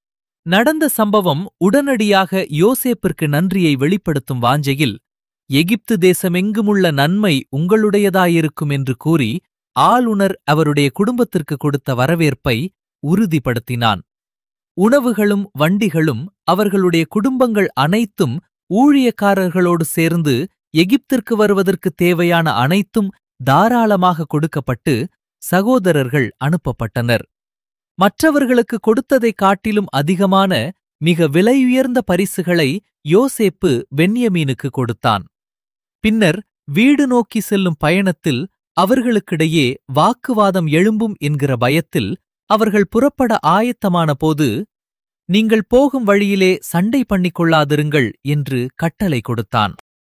நடந்த சம்பவம் உடனடியாக யோசேப்பிற்கு நன்றியை வெளிப்படுத்தும் வாஞ்சையில் எகிப்து தேசமெங்குமுள்ள நன்மை உங்களுடையதாயிருக்கும் என்று கூறி ஆளுநர் அவருடைய குடும்பத்திற்கு கொடுத்த வரவேற்பை உறுதிப்படுத்தினான் உணவுகளும் வண்டிகளும் அவர்களுடைய குடும்பங்கள் அனைத்தும் ஊழியக்காரர்களோடு சேர்ந்து எகிப்திற்கு வருவதற்கு தேவையான அனைத்தும் தாராளமாக கொடுக்கப்பட்டு சகோதரர்கள் அனுப்பப்பட்டனர் மற்றவர்களுக்கு கொடுத்ததைக் காட்டிலும் அதிகமான மிக விலையுயர்ந்த பரிசுகளை யோசேப்பு பென்யமீனுக்கு கொடுத்தான் பின்னர் வீடு நோக்கி செல்லும் பயணத்தில் அவர்களுக்கிடையே வாக்குவாதம் எழும்பும் என்கிற பயத்தில் அவர்கள் புறப்பட ஆயத்தமான போது நீங்கள் போகும் வழியிலே சண்டை பண்ணிக் கொள்ளாதிருங்கள் என்று கட்டளை கொடுத்தான்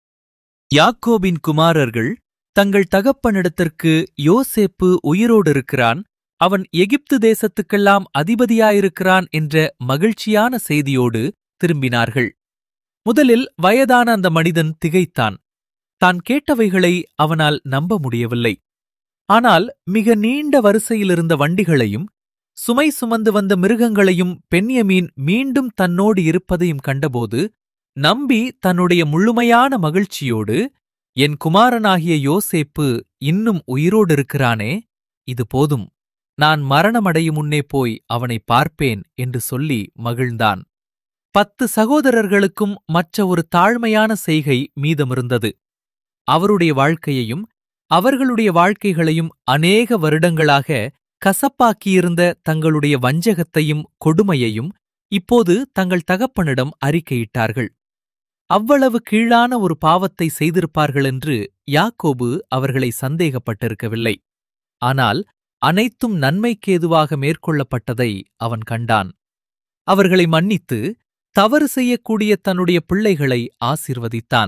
யாக்கோபின் குமாரர்கள் தங்கள் தகப்பனிடத்திற்கு யோசேப்பு உயிரோடு இருக்கிறான் அவன் எகிப்து தேசத்துக்கெல்லாம் அதிபதியாயிருக்கிறான் என்ற மகிழ்ச்சியான செய்தியோடு திரும்பினார்கள் முதலில் வயதான அந்த மனிதன் திகைத்தான் தான் கேட்டவைகளை அவனால் நம்ப முடியவில்லை ஆனால் மிக நீண்ட வரிசையிலிருந்த வண்டிகளையும் சுமை சுமந்து வந்த மிருகங்களையும் பெண்யமீன் மீண்டும் தன்னோடு இருப்பதையும் கண்டபோது நம்பி தன்னுடைய முழுமையான மகிழ்ச்சியோடு என் குமாரனாகிய யோசேப்பு இன்னும் உயிரோடு இருக்கிறானே இது போதும் நான் மரணமடையும் முன்னே போய் அவனை பார்ப்பேன் என்று சொல்லி மகிழ்ந்தான் பத்து சகோதரர்களுக்கும் மற்ற ஒரு தாழ்மையான செய்கை மீதமிருந்தது அவருடைய வாழ்க்கையையும் அவர்களுடைய வாழ்க்கைகளையும் அநேக வருடங்களாக கசப்பாக்கியிருந்த தங்களுடைய வஞ்சகத்தையும் கொடுமையையும் இப்போது தங்கள் தகப்பனிடம் அறிக்கையிட்டார்கள் அவ்வளவு கீழான ஒரு பாவத்தை செய்திருப்பார்கள் என்று யாக்கோபு அவர்களை சந்தேகப்பட்டிருக்கவில்லை ஆனால் அனைத்தும் நன்மைக்கேதுவாக மேற்கொள்ளப்பட்டதை அவன் கண்டான் அவர்களை மன்னித்து தவறு செய்யக்கூடிய தன்னுடைய பிள்ளைகளை ஆசிர்வதித்தான்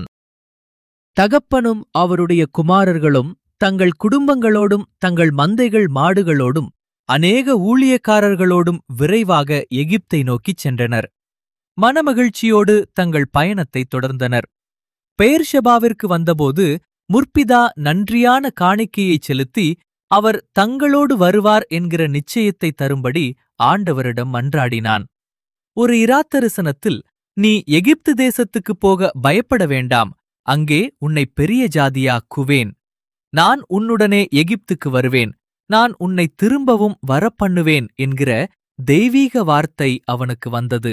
தகப்பனும் அவருடைய குமாரர்களும் தங்கள் குடும்பங்களோடும் தங்கள் மந்தைகள் மாடுகளோடும் அநேக ஊழியக்காரர்களோடும் விரைவாக எகிப்தை நோக்கிச் சென்றனர் மனமகிழ்ச்சியோடு தங்கள் பயணத்தை தொடர்ந்தனர் பெயர்ஷெபாவிற்கு வந்தபோது முற்பிதா நன்றியான காணிக்கையைச் செலுத்தி அவர் தங்களோடு வருவார் என்கிற நிச்சயத்தை தரும்படி ஆண்டவரிடம் மன்றாடினான் ஒரு இராத்தரிசனத்தில் நீ எகிப்து தேசத்துக்குப் போக பயப்பட வேண்டாம் அங்கே உன்னை பெரிய ஜாதியாக்குவேன் நான் உன்னுடனே எகிப்துக்கு வருவேன் நான் உன்னை திரும்பவும் வரப்பண்ணுவேன் என்கிற தெய்வீக வார்த்தை அவனுக்கு வந்தது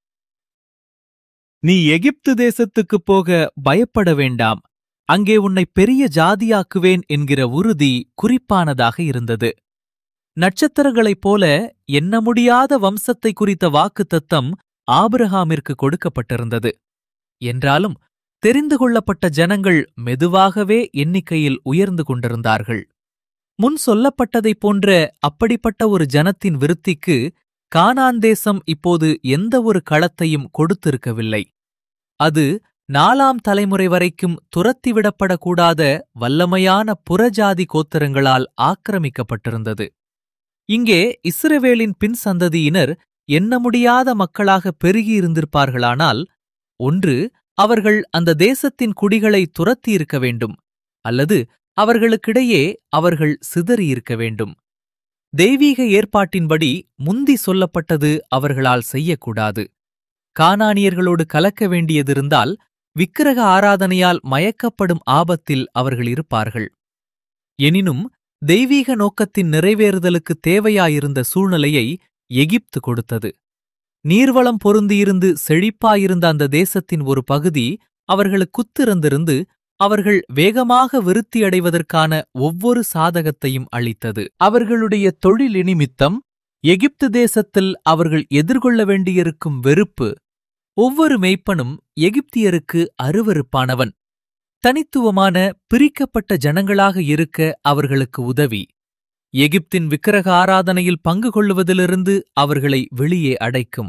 நீ எகிப்து தேசத்துக்குப் போக பயப்பட வேண்டாம் அங்கே உன்னை பெரிய ஜாதியாக்குவேன் என்கிற உறுதி குறிப்பானதாக இருந்தது நட்சத்திரங்களைப் போல எண்ண முடியாத வம்சத்தை குறித்த வாக்குத்தத்தம் ஆபிரகாமிற்கு கொடுக்கப்பட்டிருந்தது என்றாலும் தெரிந்து கொள்ளப்பட்ட ஜனங்கள் மெதுவாகவே எண்ணிக்கையில் உயர்ந்து கொண்டிருந்தார்கள் முன் சொல்லப்பட்டதைப் போன்ற அப்படிப்பட்ட ஒரு ஜனத்தின் விருத்திக்கு கானான் தேசம் இப்போது எந்த ஒரு களத்தையும் கொடுத்திருக்கவில்லை அது நாலாம் தலைமுறை வரைக்கும் துரத்திவிடப்படக்கூடாத வல்லமையான புறஜாதி கோத்திரங்களால் ஆக்கிரமிக்கப்பட்டிருந்தது இங்கே இஸ்ரவேலின் பின் சந்ததியினர் எண்ண முடியாத மக்களாக பெருகியிருந்திருப்பார்களானால் ஒன்று அவர்கள் அந்த தேசத்தின் குடிகளை துரத்தியிருக்க வேண்டும் அல்லது அவர்களுக்கிடையே அவர்கள் சிதறியிருக்க வேண்டும் தெய்வீக ஏற்பாட்டின்படி முந்தி சொல்லப்பட்டது அவர்களால் செய்யக்கூடாது கானானியர்களோடு கலக்க வேண்டியதிருந்தால் விக்கிரக ஆராதனையால் மயக்கப்படும் ஆபத்தில் அவர்கள் இருப்பார்கள் எனினும் தெய்வீக நோக்கத்தின் நிறைவேறுதலுக்கு தேவையாயிருந்த சூழ்நிலையை எகிப்து கொடுத்தது நீர்வளம் பொருந்தியிருந்து செழிப்பாயிருந்த அந்த தேசத்தின் ஒரு பகுதி அவர்களுக்குத்திறந்திருந்து அவர்கள் வேகமாக விருத்தியடைவதற்கான ஒவ்வொரு சாதகத்தையும் அளித்தது அவர்களுடைய தொழில் நிமித்தம் எகிப்து தேசத்தில் அவர்கள் எதிர்கொள்ள வேண்டியிருக்கும் வெறுப்பு ஒவ்வொரு மெய்ப்பனும் எகிப்தியருக்கு அருவருப்பானவன் தனித்துவமான பிரிக்கப்பட்ட ஜனங்களாக இருக்க அவர்களுக்கு உதவி எகிப்தின் விக்கிரக ஆராதனையில் பங்கு கொள்ளுவதிலிருந்து அவர்களை வெளியே அடைக்கும்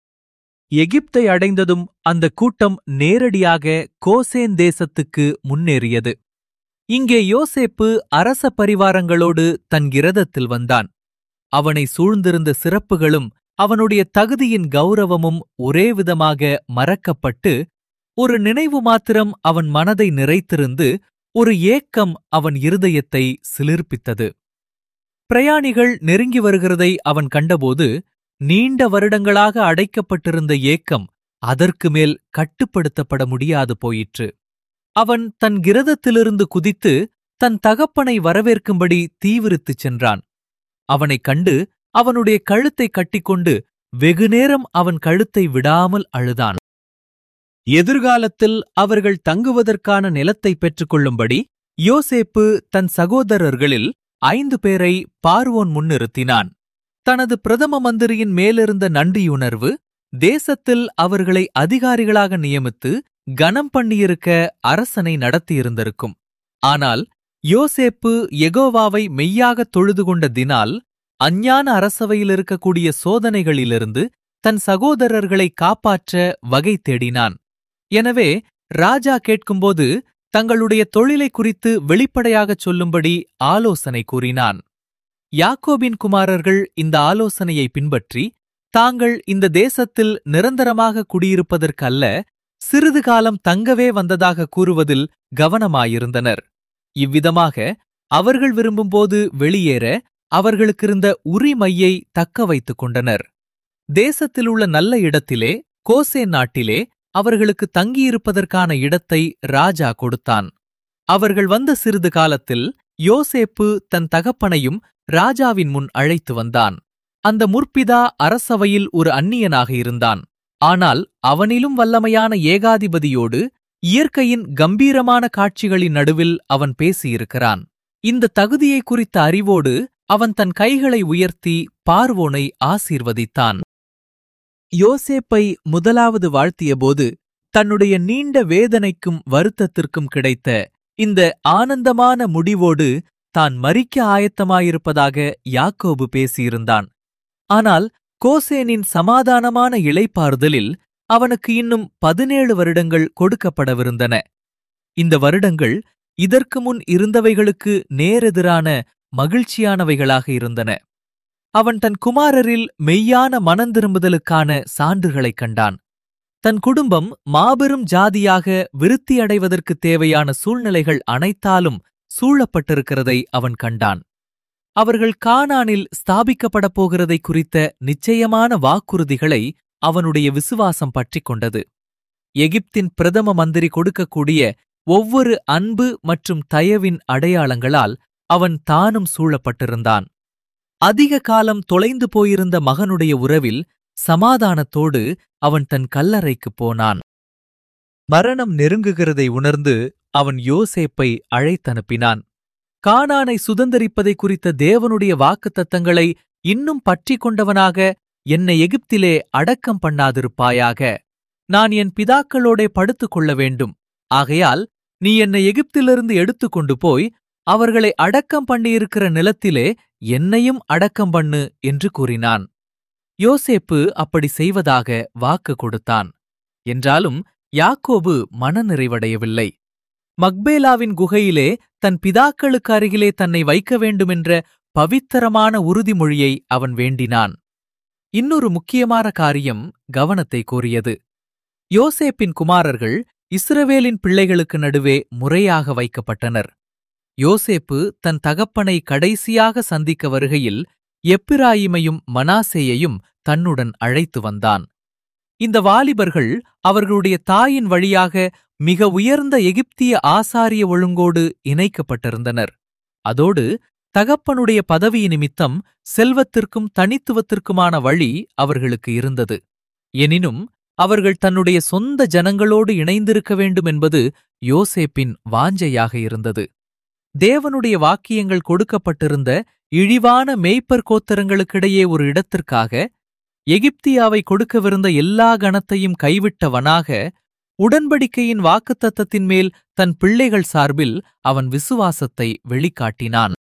எகிப்தை அடைந்ததும் அந்த கூட்டம் நேரடியாக கோசேன் தேசத்துக்கு முன்னேறியது இங்கே யோசேப்பு அரச பரிவாரங்களோடு தன் கிரதத்தில் வந்தான் அவனை சூழ்ந்திருந்த சிறப்புகளும் அவனுடைய தகுதியின் கௌரவமும் ஒரே விதமாக மறக்கப்பட்டு ஒரு நினைவு மாத்திரம் அவன் மனதை நிறைத்திருந்து ஒரு ஏக்கம் அவன் இருதயத்தை சிலிர்ப்பித்தது பிரயாணிகள் நெருங்கி வருகிறதை அவன் கண்டபோது நீண்ட வருடங்களாக அடைக்கப்பட்டிருந்த ஏக்கம் அதற்கு மேல் கட்டுப்படுத்தப்பட முடியாது போயிற்று அவன் தன் கிரதத்திலிருந்து குதித்து தன் தகப்பனை வரவேற்கும்படி தீவிரித்துச் சென்றான் அவனைக் கண்டு அவனுடைய கழுத்தை கட்டிக்கொண்டு வெகுநேரம் அவன் கழுத்தை விடாமல் அழுதான் எதிர்காலத்தில் அவர்கள் தங்குவதற்கான நிலத்தை பெற்றுக்கொள்ளும்படி யோசேப்பு தன் சகோதரர்களில் ஐந்து பேரை பார்வோன் முன்னிறுத்தினான் தனது பிரதம மந்திரியின் மேலிருந்த நன்றியுணர்வு தேசத்தில் அவர்களை அதிகாரிகளாக நியமித்து கனம் பண்ணியிருக்க அரசனை நடத்தியிருந்திருக்கும் ஆனால் யோசேப்பு எகோவாவை மெய்யாகத் தொழுது கொண்ட தினால் அஞ்ஞான அரசவையில் இருக்கக்கூடிய சோதனைகளிலிருந்து தன் சகோதரர்களை காப்பாற்ற வகை தேடினான் எனவே ராஜா கேட்கும்போது தங்களுடைய தொழிலை குறித்து வெளிப்படையாகச் சொல்லும்படி ஆலோசனை கூறினான் யாக்கோபின் குமாரர்கள் இந்த ஆலோசனையை பின்பற்றி தாங்கள் இந்த தேசத்தில் நிரந்தரமாக குடியிருப்பதற்கல்ல சிறிது காலம் தங்கவே வந்ததாக கூறுவதில் கவனமாயிருந்தனர் இவ்விதமாக அவர்கள் விரும்பும்போது வெளியேற அவர்களுக்கிருந்த உரிமையை தக்க வைத்துக் கொண்டனர் தேசத்திலுள்ள நல்ல இடத்திலே கோசே நாட்டிலே அவர்களுக்கு தங்கியிருப்பதற்கான இடத்தை ராஜா கொடுத்தான் அவர்கள் வந்த சிறிது காலத்தில் யோசேப்பு தன் தகப்பனையும் ராஜாவின் முன் அழைத்து வந்தான் அந்த முற்பிதா அரசவையில் ஒரு அந்நியனாக இருந்தான் ஆனால் அவனிலும் வல்லமையான ஏகாதிபதியோடு இயற்கையின் கம்பீரமான காட்சிகளின் நடுவில் அவன் பேசியிருக்கிறான் இந்த தகுதியை குறித்த அறிவோடு அவன் தன் கைகளை உயர்த்தி பார்வோனை ஆசீர்வதித்தான் யோசேப்பை முதலாவது வாழ்த்தியபோது தன்னுடைய நீண்ட வேதனைக்கும் வருத்தத்திற்கும் கிடைத்த இந்த ஆனந்தமான முடிவோடு தான் மரிக்க ஆயத்தமாயிருப்பதாக யாக்கோபு பேசியிருந்தான் ஆனால் கோசேனின் சமாதானமான இளைப்பாறுதலில் அவனுக்கு இன்னும் பதினேழு வருடங்கள் கொடுக்கப்படவிருந்தன இந்த வருடங்கள் இதற்கு முன் இருந்தவைகளுக்கு நேரெதிரான மகிழ்ச்சியானவைகளாக இருந்தன அவன் தன் குமாரரில் மெய்யான மனந்திரும்புதலுக்கான சான்றுகளைக் கண்டான் தன் குடும்பம் மாபெரும் ஜாதியாக விருத்தியடைவதற்குத் தேவையான சூழ்நிலைகள் அனைத்தாலும் சூழப்பட்டிருக்கிறதை அவன் கண்டான் அவர்கள் கானானில் ஸ்தாபிக்கப்படப் போகிறதை குறித்த நிச்சயமான வாக்குறுதிகளை அவனுடைய விசுவாசம் பற்றிக் கொண்டது எகிப்தின் பிரதம மந்திரி கொடுக்கக்கூடிய ஒவ்வொரு அன்பு மற்றும் தயவின் அடையாளங்களால் அவன் தானும் சூழப்பட்டிருந்தான் அதிக காலம் தொலைந்து போயிருந்த மகனுடைய உறவில் சமாதானத்தோடு அவன் தன் கல்லறைக்குப் போனான் மரணம் நெருங்குகிறதை உணர்ந்து அவன் யோசேப்பை அழைத்தனுப்பினான் கானானை சுதந்தரிப்பதை குறித்த தேவனுடைய வாக்குத்தத்தங்களை இன்னும் பற்றிக் கொண்டவனாக என்னை எகிப்திலே அடக்கம் பண்ணாதிருப்பாயாக நான் என் பிதாக்களோடே படுத்துக் கொள்ள வேண்டும் ஆகையால் நீ என்னை எகிப்திலிருந்து எடுத்துக்கொண்டு போய் அவர்களை அடக்கம் பண்ணியிருக்கிற நிலத்திலே என்னையும் அடக்கம் பண்ணு என்று கூறினான் யோசேப்பு அப்படி செய்வதாக வாக்கு கொடுத்தான் என்றாலும் யாக்கோபு மனநிறைவடையவில்லை மக்பேலாவின் குகையிலே தன் பிதாக்களுக்கு அருகிலே தன்னை வைக்க வேண்டுமென்ற பவித்தரமான உறுதிமொழியை அவன் வேண்டினான் இன்னொரு முக்கியமான காரியம் கவனத்தை கோரியது யோசேப்பின் குமாரர்கள் இஸ்ரவேலின் பிள்ளைகளுக்கு நடுவே முறையாக வைக்கப்பட்டனர் யோசேப்பு தன் தகப்பனை கடைசியாக சந்திக்க வருகையில் எப்பிராயிமையும் மனாசேயையும் தன்னுடன் அழைத்து வந்தான் இந்த வாலிபர்கள் அவர்களுடைய தாயின் வழியாக மிக உயர்ந்த எகிப்திய ஆசாரிய ஒழுங்கோடு இணைக்கப்பட்டிருந்தனர் அதோடு தகப்பனுடைய பதவி நிமித்தம் செல்வத்திற்கும் தனித்துவத்திற்குமான வழி அவர்களுக்கு இருந்தது எனினும் அவர்கள் தன்னுடைய சொந்த ஜனங்களோடு இணைந்திருக்க வேண்டும் என்பது யோசேப்பின் வாஞ்சையாக இருந்தது தேவனுடைய வாக்கியங்கள் கொடுக்கப்பட்டிருந்த இழிவான மேய்ப்பர் கோத்தரங்களுக்கிடையே ஒரு இடத்திற்காக எகிப்தியாவை கொடுக்கவிருந்த எல்லா கணத்தையும் கைவிட்டவனாக உடன்படிக்கையின் வாக்குத்தத்தத்தின் மேல் தன் பிள்ளைகள் சார்பில் அவன் விசுவாசத்தை வெளிக்காட்டினான்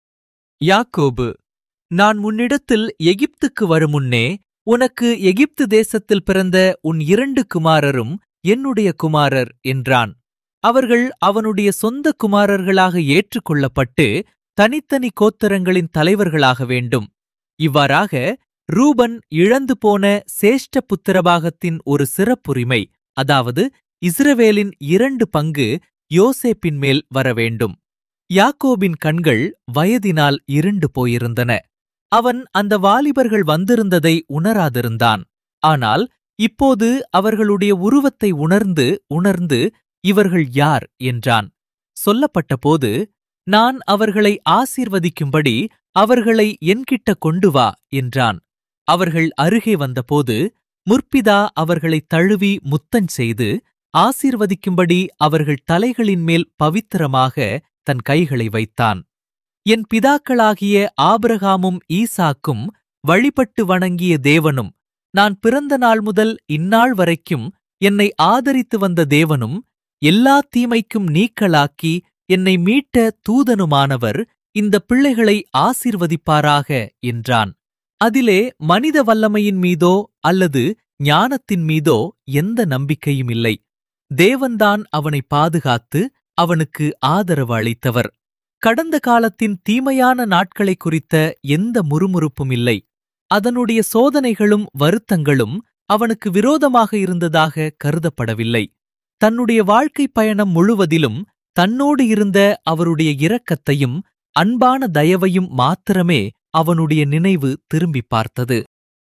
யாக்கோபு நான் உன்னிடத்தில் எகிப்துக்கு வருமுன்னே உனக்கு எகிப்து தேசத்தில் பிறந்த உன் இரண்டு குமாரரும் என்னுடைய குமாரர் என்றான் அவர்கள் அவனுடைய சொந்த குமாரர்களாக ஏற்றுக்கொள்ளப்பட்டு தனித்தனி கோத்தரங்களின் தலைவர்களாக வேண்டும் இவ்வாறாக ரூபன் இழந்து போன சேஷ்ட புத்திரபாகத்தின் ஒரு சிறப்புரிமை அதாவது இஸ்ரவேலின் இரண்டு பங்கு யோசேப்பின் மேல் வரவேண்டும் யாக்கோபின் கண்கள் வயதினால் இருண்டு போயிருந்தன அவன் அந்த வாலிபர்கள் வந்திருந்ததை உணராதிருந்தான் ஆனால் இப்போது அவர்களுடைய உருவத்தை உணர்ந்து உணர்ந்து இவர்கள் யார் என்றான் சொல்லப்பட்டபோது நான் அவர்களை ஆசீர்வதிக்கும்படி அவர்களை என்கிட்ட கொண்டு வா என்றான் அவர்கள் அருகே வந்தபோது முற்பிதா அவர்களை தழுவி முத்தன் செய்து ஆசீர்வதிக்கும்படி அவர்கள் தலைகளின் மேல் பவித்திரமாக தன் கைகளை வைத்தான் என் பிதாக்களாகிய ஆபிரகாமும் ஈசாக்கும் வழிபட்டு வணங்கிய தேவனும் நான் பிறந்த நாள் முதல் இந்நாள் வரைக்கும் என்னை ஆதரித்து வந்த தேவனும் எல்லா தீமைக்கும் நீக்கலாக்கி என்னை மீட்ட தூதனுமானவர் இந்த பிள்ளைகளை ஆசீர்வதிப்பாராக என்றான் அதிலே மனித வல்லமையின் மீதோ அல்லது ஞானத்தின் மீதோ எந்த நம்பிக்கையும் இல்லை தேவன்தான் அவனை பாதுகாத்து அவனுக்கு ஆதரவு அளித்தவர் கடந்த காலத்தின் தீமையான நாட்களை குறித்த எந்த முறுமுறுப்பும் இல்லை அதனுடைய சோதனைகளும் வருத்தங்களும் அவனுக்கு விரோதமாக இருந்ததாக கருதப்படவில்லை தன்னுடைய வாழ்க்கை பயணம் முழுவதிலும் தன்னோடு இருந்த அவருடைய இரக்கத்தையும் அன்பான தயவையும் மாத்திரமே அவனுடைய நினைவு திரும்பி பார்த்தது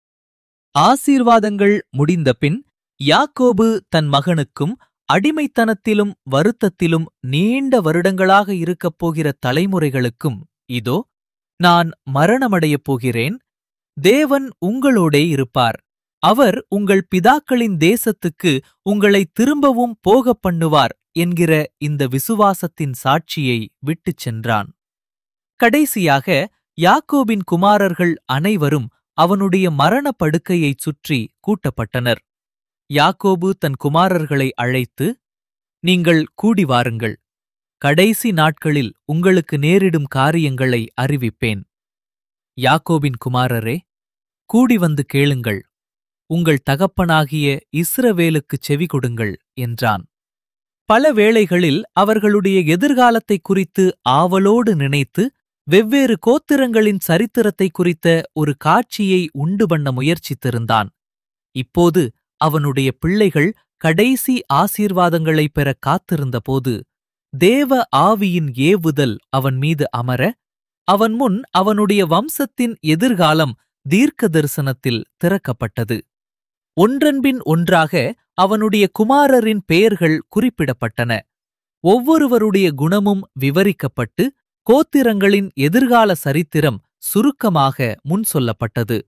ஆசீர்வாதங்கள் முடிந்தபின் யாக்கோபு தன் மகனுக்கும் அடிமைத்தனத்திலும் வருத்தத்திலும் நீண்ட வருடங்களாக இருக்கப் போகிற தலைமுறைகளுக்கும் இதோ நான் மரணமடையப் போகிறேன் தேவன் உங்களோடே இருப்பார் அவர் உங்கள் பிதாக்களின் தேசத்துக்கு உங்களை திரும்பவும் போகப் பண்ணுவார் என்கிற இந்த விசுவாசத்தின் சாட்சியை விட்டுச் சென்றான் கடைசியாக யாக்கோபின் குமாரர்கள் அனைவரும் அவனுடைய மரணப் படுக்கையைச் சுற்றி கூட்டப்பட்டனர் யாக்கோபு தன் குமாரர்களை அழைத்து நீங்கள் கூடி வாருங்கள் கடைசி நாட்களில் உங்களுக்கு நேரிடும் காரியங்களை அறிவிப்பேன் யாக்கோபின் குமாரரே கூடி வந்து கேளுங்கள் உங்கள் தகப்பனாகிய இஸ்ரவேலுக்குச் செவி கொடுங்கள் என்றான் பல வேளைகளில் அவர்களுடைய எதிர்காலத்தைக் குறித்து ஆவலோடு நினைத்து வெவ்வேறு கோத்திரங்களின் சரித்திரத்தை குறித்த ஒரு காட்சியை உண்டு பண்ண முயற்சித்திருந்தான் இப்போது அவனுடைய பிள்ளைகள் கடைசி ஆசீர்வாதங்களைப் பெற காத்திருந்தபோது தேவ ஆவியின் ஏவுதல் அவன் மீது அமர அவன் முன் அவனுடைய வம்சத்தின் எதிர்காலம் தீர்க்க தரிசனத்தில் திறக்கப்பட்டது ஒன்றன்பின் ஒன்றாக அவனுடைய குமாரரின் பெயர்கள் குறிப்பிடப்பட்டன ஒவ்வொருவருடைய குணமும் விவரிக்கப்பட்டு கோத்திரங்களின் எதிர்கால சரித்திரம் சுருக்கமாக முன் சொல்லப்பட்டது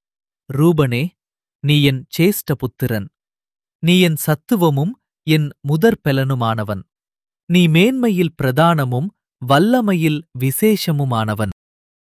ரூபனே நீ என் சேஷ்ட புத்திரன் நீ என் சத்துவமும் என் முதற்பெலனுமானவன் நீ மேன்மையில் பிரதானமும் வல்லமையில் விசேஷமுமானவன்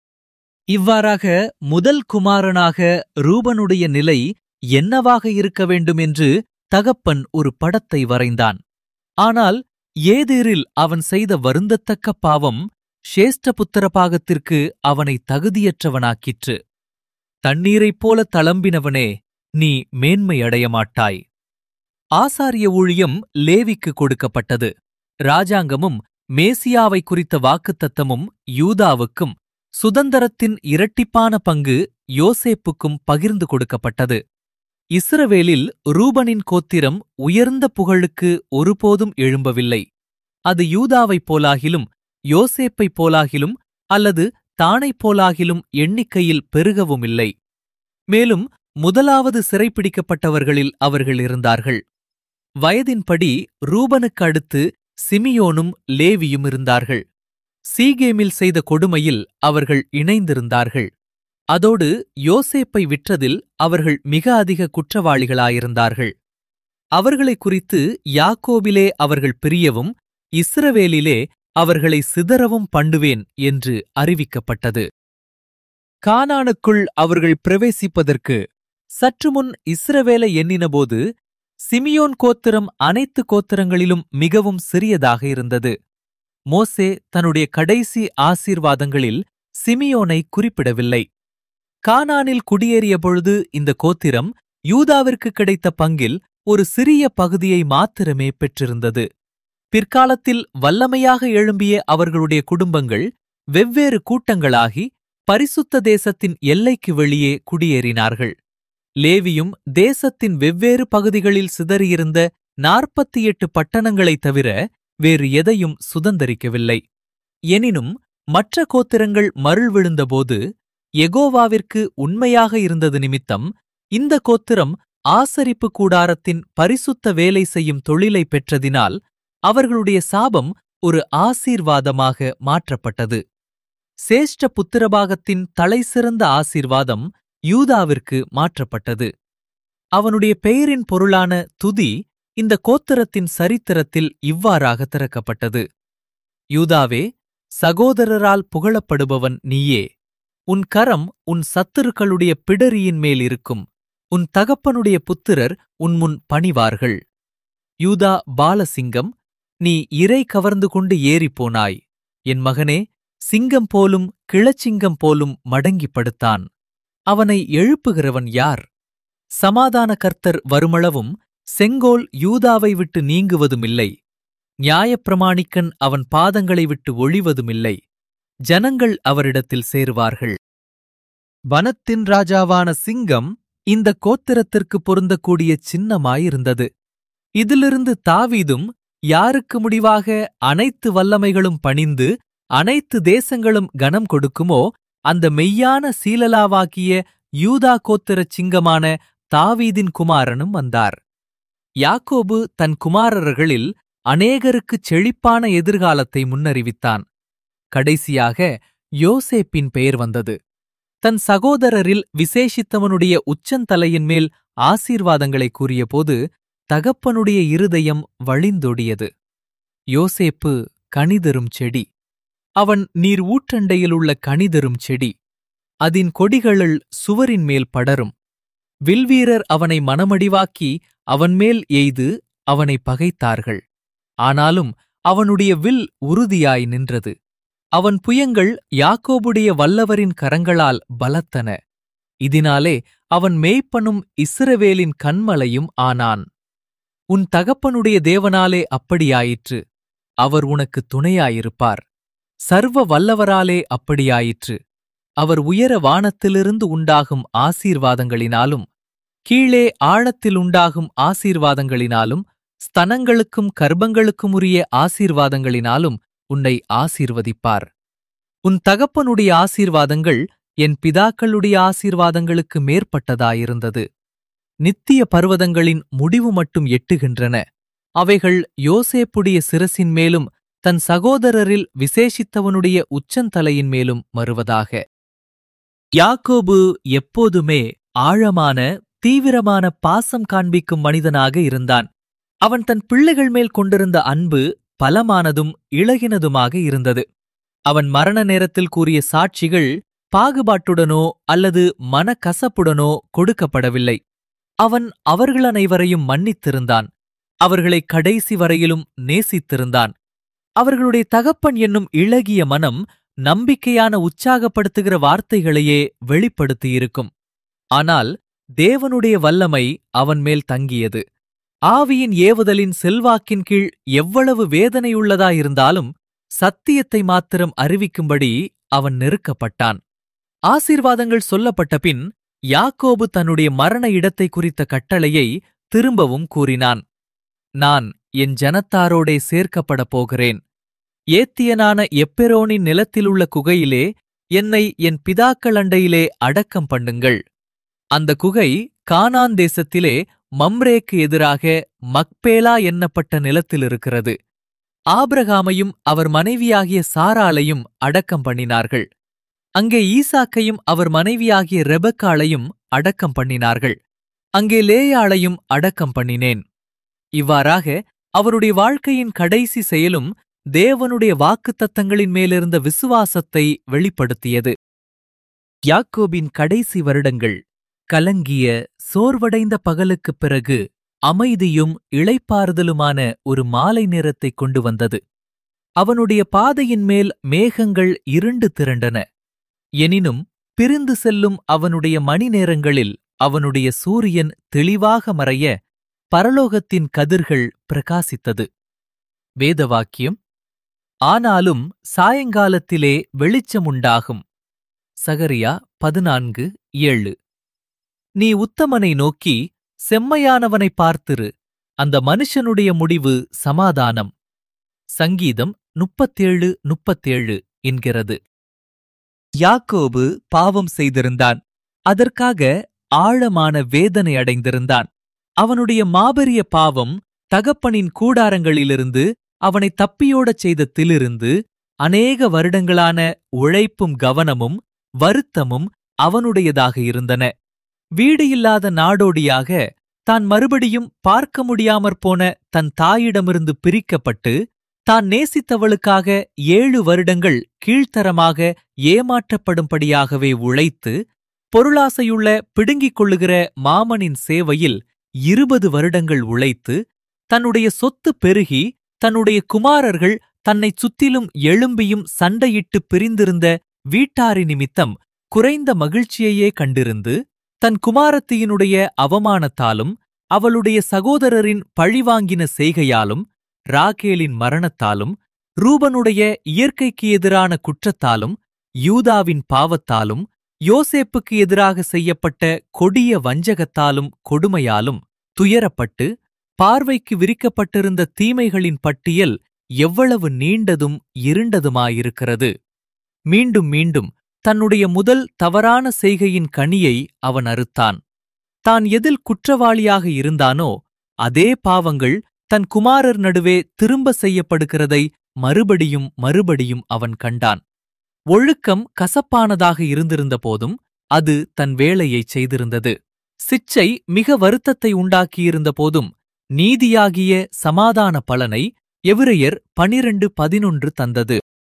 இவ்வாறாக முதல் குமாரனாக ரூபனுடைய நிலை என்னவாக இருக்க வேண்டும் என்று தகப்பன் ஒரு படத்தை வரைந்தான் ஆனால் ஏதேரில் அவன் செய்த வருந்தத்தக்க பாவம் சேஷ்டபுத்திர பாகத்திற்கு அவனை தகுதியற்றவனாக்கிற்று தண்ணீரைப் போல தளம்பினவனே நீ மேன்மையடைய மாட்டாய் ஆசாரிய ஊழியம் லேவிக்கு கொடுக்கப்பட்டது ராஜாங்கமும் மேசியாவை குறித்த வாக்குத்தத்தமும் யூதாவுக்கும் சுதந்தரத்தின் இரட்டிப்பான பங்கு யோசேப்புக்கும் பகிர்ந்து கொடுக்கப்பட்டது இஸ்ரவேலில் ரூபனின் கோத்திரம் உயர்ந்த புகழுக்கு ஒருபோதும் எழும்பவில்லை அது யூதாவைப் போலாகிலும் யோசேப்பைப் போலாகிலும் அல்லது தானைப் போலாகிலும் எண்ணிக்கையில் பெருகவுமில்லை மேலும் முதலாவது சிறைப்பிடிக்கப்பட்டவர்களில் அவர்கள் இருந்தார்கள் வயதின்படி ரூபனுக்கு அடுத்து சிமியோனும் லேவியும் இருந்தார்கள் சீகேமில் செய்த கொடுமையில் அவர்கள் இணைந்திருந்தார்கள் அதோடு யோசேப்பை விற்றதில் அவர்கள் மிக அதிக குற்றவாளிகளாயிருந்தார்கள் அவர்களை குறித்து யாக்கோபிலே அவர்கள் பிரியவும் இஸ்ரவேலிலே அவர்களை சிதறவும் பண்ணுவேன் என்று அறிவிக்கப்பட்டது கானானுக்குள் அவர்கள் பிரவேசிப்பதற்கு சற்றுமுன் இஸ்ரவேலை எண்ணினபோது சிமியோன் கோத்திரம் அனைத்து கோத்திரங்களிலும் மிகவும் சிறியதாக இருந்தது மோசே தன்னுடைய கடைசி ஆசீர்வாதங்களில் சிமியோனை குறிப்பிடவில்லை கானானில் குடியேறிய பொழுது இந்த கோத்திரம் யூதாவிற்கு கிடைத்த பங்கில் ஒரு சிறிய பகுதியை மாத்திரமே பெற்றிருந்தது பிற்காலத்தில் வல்லமையாக எழும்பிய அவர்களுடைய குடும்பங்கள் வெவ்வேறு கூட்டங்களாகி பரிசுத்த தேசத்தின் எல்லைக்கு வெளியே குடியேறினார்கள் லேவியும் தேசத்தின் வெவ்வேறு பகுதிகளில் சிதறியிருந்த நாற்பத்தி எட்டு பட்டணங்களைத் தவிர வேறு எதையும் சுதந்தரிக்கவில்லை எனினும் மற்ற கோத்திரங்கள் மருள் விழுந்தபோது எகோவாவிற்கு உண்மையாக இருந்தது நிமித்தம் இந்த கோத்திரம் ஆசரிப்பு கூடாரத்தின் பரிசுத்த வேலை செய்யும் தொழிலை பெற்றதினால் அவர்களுடைய சாபம் ஒரு ஆசீர்வாதமாக மாற்றப்பட்டது சேஷ்ட புத்திரபாகத்தின் தலைசிறந்த ஆசீர்வாதம் யூதாவிற்கு மாற்றப்பட்டது அவனுடைய பெயரின் பொருளான துதி இந்த கோத்திரத்தின் சரித்திரத்தில் இவ்வாறாக திறக்கப்பட்டது யூதாவே சகோதரரால் புகழப்படுபவன் நீயே உன் கரம் உன் சத்துருக்களுடைய பிடரியின் மேல் இருக்கும் உன் தகப்பனுடைய புத்திரர் உன் முன் பணிவார்கள் யூதா பாலசிங்கம் நீ இறை கவர்ந்து கொண்டு ஏறிப்போனாய் என் மகனே சிங்கம் போலும் கிளச்சிங்கம் போலும் மடங்கிப் படுத்தான் அவனை எழுப்புகிறவன் யார் சமாதான கர்த்தர் வருமளவும் செங்கோல் யூதாவை விட்டு நீங்குவதுமில்லை நியாயப்பிரமாணிக்கன் அவன் பாதங்களை விட்டு ஒழிவதுமில்லை ஜனங்கள் அவரிடத்தில் சேருவார்கள் வனத்தின் ராஜாவான சிங்கம் இந்த கோத்திரத்திற்கு பொருந்தக்கூடிய சின்னமாயிருந்தது இதிலிருந்து தாவீதும் யாருக்கு முடிவாக அனைத்து வல்லமைகளும் பணிந்து அனைத்து தேசங்களும் கனம் கொடுக்குமோ அந்த மெய்யான சீலலாவாக்கிய யூதா கோத்திரச் சிங்கமான தாவீதின் குமாரனும் வந்தார் யாக்கோபு தன் குமாரர்களில் அநேகருக்குச் செழிப்பான எதிர்காலத்தை முன்னறிவித்தான் கடைசியாக யோசேப்பின் பெயர் வந்தது தன் சகோதரரில் விசேஷித்தவனுடைய உச்சந்தலையின் மேல் ஆசீர்வாதங்களை கூறியபோது தகப்பனுடைய இருதயம் வழிந்தொடியது யோசேப்பு கனிதரும் செடி அவன் நீர் ஊற்றண்டையிலுள்ள கனிதரும் செடி அதின் கொடிகளுள் சுவரின் மேல் படரும் வில்வீரர் அவனை மனமடிவாக்கி அவன்மேல் எய்து அவனை பகைத்தார்கள் ஆனாலும் அவனுடைய வில் உறுதியாய் நின்றது அவன் புயங்கள் யாக்கோபுடைய வல்லவரின் கரங்களால் பலத்தன இதனாலே அவன் மேய்ப்பனும் இஸ்ரவேலின் கண்மலையும் ஆனான் உன் தகப்பனுடைய தேவனாலே அப்படியாயிற்று அவர் உனக்கு துணையாயிருப்பார் சர்வ வல்லவராலே அப்படியாயிற்று அவர் உயர வானத்திலிருந்து உண்டாகும் ஆசீர்வாதங்களினாலும் கீழே ஆழத்தில் உண்டாகும் ஆசீர்வாதங்களினாலும் ஸ்தனங்களுக்கும் கர்ப்பங்களுக்கும் உரிய ஆசீர்வாதங்களினாலும் உன்னை ஆசீர்வதிப்பார் உன் தகப்பனுடைய ஆசீர்வாதங்கள் என் பிதாக்களுடைய ஆசீர்வாதங்களுக்கு மேற்பட்டதாயிருந்தது நித்திய பர்வதங்களின் முடிவு மட்டும் எட்டுகின்றன அவைகள் யோசேப்புடைய சிரசின் மேலும் தன் சகோதரரில் விசேஷித்தவனுடைய உச்சந்தலையின் மேலும் வருவதாக யாக்கோபு எப்போதுமே ஆழமான தீவிரமான பாசம் காண்பிக்கும் மனிதனாக இருந்தான் அவன் தன் பிள்ளைகள் மேல் கொண்டிருந்த அன்பு பலமானதும் இளகினதுமாக இருந்தது அவன் மரண நேரத்தில் கூறிய சாட்சிகள் பாகுபாட்டுடனோ அல்லது மனக்கசப்புடனோ கொடுக்கப்படவில்லை அவன் அவர்கள் அனைவரையும் மன்னித்திருந்தான் அவர்களை கடைசி வரையிலும் நேசித்திருந்தான் அவர்களுடைய தகப்பன் என்னும் இளகிய மனம் நம்பிக்கையான உற்சாகப்படுத்துகிற வார்த்தைகளையே வெளிப்படுத்தியிருக்கும் ஆனால் தேவனுடைய வல்லமை அவன் மேல் தங்கியது ஆவியின் ஏவுதலின் செல்வாக்கின் கீழ் எவ்வளவு வேதனையுள்ளதாயிருந்தாலும் சத்தியத்தை மாத்திரம் அறிவிக்கும்படி அவன் நெருக்கப்பட்டான் ஆசீர்வாதங்கள் சொல்லப்பட்ட பின் யாக்கோபு தன்னுடைய மரண இடத்தை குறித்த கட்டளையை திரும்பவும் கூறினான் நான் என் ஜனத்தாரோடே சேர்க்கப்படப் போகிறேன் ஏத்தியனான எப்பெரோனின் நிலத்திலுள்ள குகையிலே என்னை என் பிதாக்கள் அண்டையிலே அடக்கம் பண்ணுங்கள் அந்த குகை கானான் தேசத்திலே மம்ரேக்கு எதிராக மக்பேலா எண்ணப்பட்ட நிலத்தில் இருக்கிறது ஆபிரகாமையும் அவர் மனைவியாகிய சாராளையும் அடக்கம் பண்ணினார்கள் அங்கே ஈசாக்கையும் அவர் மனைவியாகிய ரெபக்காளையும் அடக்கம் பண்ணினார்கள் அங்கே லேயாளையும் அடக்கம் பண்ணினேன் இவ்வாறாக அவருடைய வாழ்க்கையின் கடைசி செயலும் தேவனுடைய வாக்குத்தத்தங்களின் மேலிருந்த விசுவாசத்தை வெளிப்படுத்தியது யாக்கோபின் கடைசி வருடங்கள் கலங்கிய சோர்வடைந்த பகலுக்குப் பிறகு அமைதியும் இளைப்பாறுதலுமான ஒரு மாலை நேரத்தைக் கொண்டு வந்தது அவனுடைய பாதையின் மேல் மேகங்கள் இருண்டு திரண்டன எனினும் பிரிந்து செல்லும் அவனுடைய மணி நேரங்களில் அவனுடைய சூரியன் தெளிவாக மறைய பரலோகத்தின் கதிர்கள் பிரகாசித்தது வேதவாக்கியம் ஆனாலும் சாயங்காலத்திலே வெளிச்சமுண்டாகும் சகரியா பதினான்கு ஏழு நீ உத்தமனை நோக்கி செம்மையானவனை பார்த்திரு அந்த மனுஷனுடைய முடிவு சமாதானம் சங்கீதம் முப்பத்தேழு முப்பத்தேழு என்கிறது யாக்கோபு பாவம் செய்திருந்தான் அதற்காக ஆழமான வேதனை அடைந்திருந்தான் அவனுடைய மாபெரிய பாவம் தகப்பனின் கூடாரங்களிலிருந்து அவனை தப்பியோடச் செய்ததிலிருந்து அநேக வருடங்களான உழைப்பும் கவனமும் வருத்தமும் அவனுடையதாக இருந்தன வீடு இல்லாத நாடோடியாக தான் மறுபடியும் பார்க்க முடியாமற் போன தன் தாயிடமிருந்து பிரிக்கப்பட்டு தான் நேசித்தவளுக்காக ஏழு வருடங்கள் கீழ்த்தரமாக ஏமாற்றப்படும்படியாகவே உழைத்து பொருளாசையுள்ள பிடுங்கிக் கொள்ளுகிற மாமனின் சேவையில் இருபது வருடங்கள் உழைத்து தன்னுடைய சொத்து பெருகி தன்னுடைய குமாரர்கள் தன்னைச் சுற்றிலும் எழும்பியும் சண்டையிட்டு பிரிந்திருந்த வீட்டாரி நிமித்தம் குறைந்த மகிழ்ச்சியையே கண்டிருந்து தன் குமாரத்தியினுடைய அவமானத்தாலும் அவளுடைய சகோதரரின் பழிவாங்கின செய்கையாலும் ராகேலின் மரணத்தாலும் ரூபனுடைய இயற்கைக்கு எதிரான குற்றத்தாலும் யூதாவின் பாவத்தாலும் யோசேப்புக்கு எதிராக செய்யப்பட்ட கொடிய வஞ்சகத்தாலும் கொடுமையாலும் துயரப்பட்டு பார்வைக்கு விரிக்கப்பட்டிருந்த தீமைகளின் பட்டியல் எவ்வளவு நீண்டதும் இருண்டதுமாயிருக்கிறது மீண்டும் மீண்டும் தன்னுடைய முதல் தவறான செய்கையின் கனியை அவன் அறுத்தான் தான் எதில் குற்றவாளியாக இருந்தானோ அதே பாவங்கள் தன் குமாரர் நடுவே திரும்ப செய்யப்படுகிறதை மறுபடியும் மறுபடியும் அவன் கண்டான் ஒழுக்கம் கசப்பானதாக இருந்திருந்த போதும் அது தன் வேலையைச் செய்திருந்தது சிச்சை மிக வருத்தத்தை உண்டாக்கியிருந்த போதும் நீதியாகிய சமாதான பலனை எவிரையர் பனிரெண்டு பதினொன்று தந்தது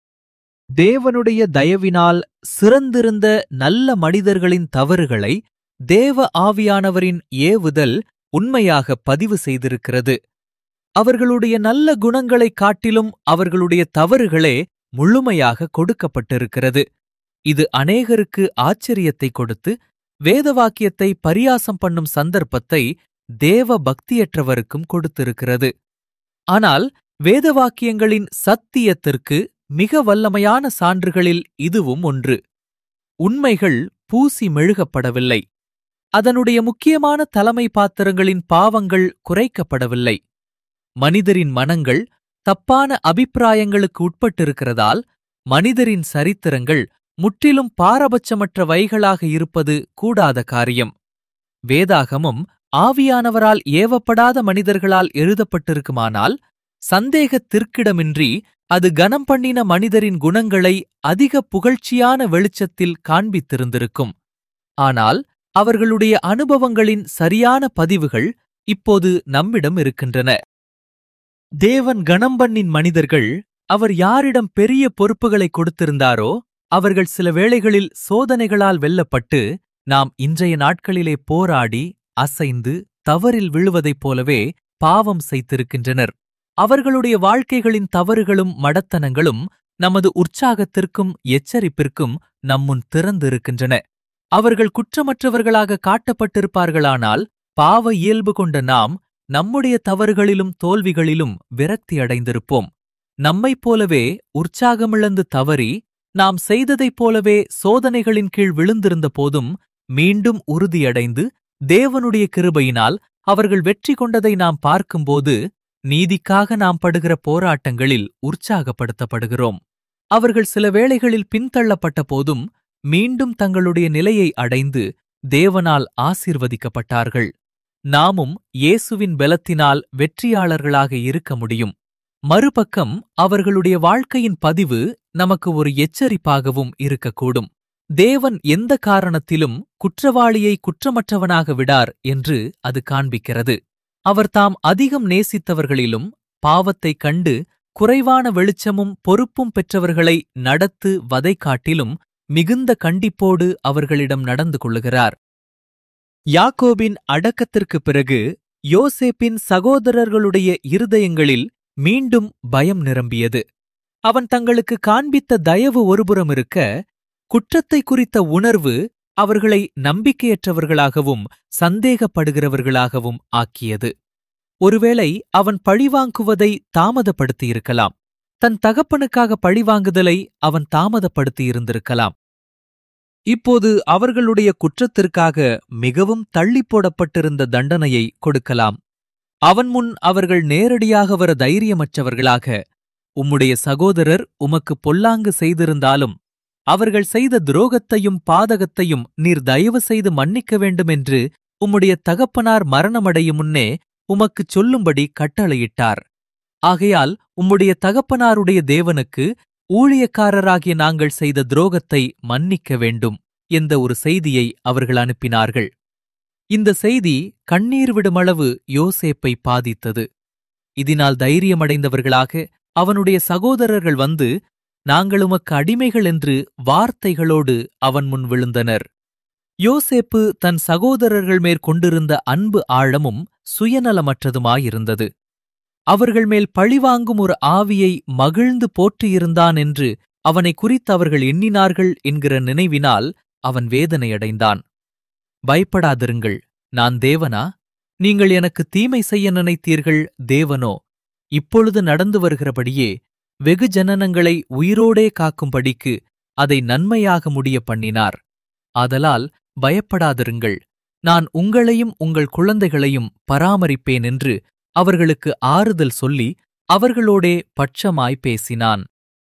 தேவனுடைய தயவினால் சிறந்திருந்த நல்ல மனிதர்களின் தவறுகளை தேவ ஆவியானவரின் ஏவுதல் உண்மையாக பதிவு செய்திருக்கிறது அவர்களுடைய நல்ல குணங்களைக் காட்டிலும் அவர்களுடைய தவறுகளே முழுமையாக கொடுக்கப்பட்டிருக்கிறது இது அநேகருக்கு ஆச்சரியத்தை கொடுத்து வேதவாக்கியத்தை பரியாசம் பண்ணும் சந்தர்ப்பத்தை தேவ பக்தியற்றவருக்கும் கொடுத்திருக்கிறது ஆனால் வேதவாக்கியங்களின் சத்தியத்திற்கு மிக வல்லமையான சான்றுகளில் இதுவும் ஒன்று உண்மைகள் பூசி மெழுகப்படவில்லை அதனுடைய முக்கியமான தலைமை பாத்திரங்களின் பாவங்கள் குறைக்கப்படவில்லை மனிதரின் மனங்கள் தப்பான அபிப்பிராயங்களுக்கு உட்பட்டிருக்கிறதால் மனிதரின் சரித்திரங்கள் முற்றிலும் பாரபட்சமற்ற வைகளாக இருப்பது கூடாத காரியம் வேதாகமம் ஆவியானவரால் ஏவப்படாத மனிதர்களால் எழுதப்பட்டிருக்குமானால் சந்தேகத்திற்கிடமின்றி அது கனம் பண்ணின மனிதரின் குணங்களை அதிக புகழ்ச்சியான வெளிச்சத்தில் காண்பித்திருந்திருக்கும் ஆனால் அவர்களுடைய அனுபவங்களின் சரியான பதிவுகள் இப்போது நம்மிடம் இருக்கின்றன தேவன் கணம் பண்ணின் மனிதர்கள் அவர் யாரிடம் பெரிய பொறுப்புகளை கொடுத்திருந்தாரோ அவர்கள் சில வேளைகளில் சோதனைகளால் வெல்லப்பட்டு நாம் இன்றைய நாட்களிலே போராடி அசைந்து தவறில் விழுவதைப் போலவே பாவம் செய்திருக்கின்றனர் அவர்களுடைய வாழ்க்கைகளின் தவறுகளும் மடத்தனங்களும் நமது உற்சாகத்திற்கும் எச்சரிப்பிற்கும் நம்முன் திறந்திருக்கின்றன அவர்கள் குற்றமற்றவர்களாக காட்டப்பட்டிருப்பார்களானால் பாவ இயல்பு கொண்ட நாம் நம்முடைய தவறுகளிலும் தோல்விகளிலும் விரக்தி அடைந்திருப்போம் நம்மைப் போலவே உற்சாகமிழந்து தவறி நாம் செய்ததைப் போலவே சோதனைகளின் கீழ் விழுந்திருந்த போதும் மீண்டும் உறுதியடைந்து தேவனுடைய கிருபையினால் அவர்கள் வெற்றி கொண்டதை நாம் பார்க்கும்போது நீதிக்காக நாம் படுகிற போராட்டங்களில் உற்சாகப்படுத்தப்படுகிறோம் அவர்கள் சில வேளைகளில் பின்தள்ளப்பட்ட போதும் மீண்டும் தங்களுடைய நிலையை அடைந்து தேவனால் ஆசீர்வதிக்கப்பட்டார்கள் நாமும் இயேசுவின் பலத்தினால் வெற்றியாளர்களாக இருக்க முடியும் மறுபக்கம் அவர்களுடைய வாழ்க்கையின் பதிவு நமக்கு ஒரு எச்சரிப்பாகவும் இருக்கக்கூடும் தேவன் எந்த காரணத்திலும் குற்றவாளியை குற்றமற்றவனாக விடார் என்று அது காண்பிக்கிறது அவர் தாம் அதிகம் நேசித்தவர்களிலும் பாவத்தைக் கண்டு குறைவான வெளிச்சமும் பொறுப்பும் பெற்றவர்களை நடத்து வதை காட்டிலும் மிகுந்த கண்டிப்போடு அவர்களிடம் நடந்து கொள்ளுகிறார் யாக்கோபின் அடக்கத்திற்குப் பிறகு யோசேப்பின் சகோதரர்களுடைய இருதயங்களில் மீண்டும் பயம் நிரம்பியது அவன் தங்களுக்கு காண்பித்த தயவு ஒருபுறம் இருக்க குற்றத்தை குறித்த உணர்வு அவர்களை நம்பிக்கையற்றவர்களாகவும் சந்தேகப்படுகிறவர்களாகவும் ஆக்கியது ஒருவேளை அவன் பழிவாங்குவதை தாமதப்படுத்தியிருக்கலாம் தன் தகப்பனுக்காக பழிவாங்குதலை அவன் தாமதப்படுத்தியிருந்திருக்கலாம் இப்போது அவர்களுடைய குற்றத்திற்காக மிகவும் தள்ளிப் போடப்பட்டிருந்த தண்டனையை கொடுக்கலாம் அவன் முன் அவர்கள் நேரடியாக வர தைரியமற்றவர்களாக உம்முடைய சகோதரர் உமக்கு பொல்லாங்கு செய்திருந்தாலும் அவர்கள் செய்த துரோகத்தையும் பாதகத்தையும் நீர் தயவு செய்து மன்னிக்க வேண்டுமென்று உம்முடைய தகப்பனார் மரணமடையும் முன்னே உமக்குச் சொல்லும்படி கட்டளையிட்டார் ஆகையால் உம்முடைய தகப்பனாருடைய தேவனுக்கு ஊழியக்காரராகிய நாங்கள் செய்த துரோகத்தை மன்னிக்க வேண்டும் என்ற ஒரு செய்தியை அவர்கள் அனுப்பினார்கள் இந்த செய்தி கண்ணீர் விடுமளவு யோசேப்பை பாதித்தது இதனால் தைரியமடைந்தவர்களாக அவனுடைய சகோதரர்கள் வந்து நாங்கள் உமக்கு அடிமைகள் என்று வார்த்தைகளோடு அவன் முன் விழுந்தனர் யோசேப்பு தன் சகோதரர்கள் மேற் கொண்டிருந்த அன்பு ஆழமும் சுயநலமற்றதுமாயிருந்தது அவர்கள் மேல் பழிவாங்கும் ஒரு ஆவியை மகிழ்ந்து போற்றியிருந்தான் என்று அவனை குறித்து அவர்கள் எண்ணினார்கள் என்கிற நினைவினால் அவன் வேதனையடைந்தான் பயப்படாதிருங்கள் நான் தேவனா நீங்கள் எனக்கு தீமை செய்ய நினைத்தீர்கள் தேவனோ இப்பொழுது நடந்து வருகிறபடியே வெகு ஜனனங்களை உயிரோடே காக்கும்படிக்கு அதை நன்மையாக முடிய பண்ணினார் ஆதலால் பயப்படாதிருங்கள் நான் உங்களையும் உங்கள் குழந்தைகளையும் பராமரிப்பேன் என்று அவர்களுக்கு ஆறுதல் சொல்லி அவர்களோடே பட்சமாய் பேசினான்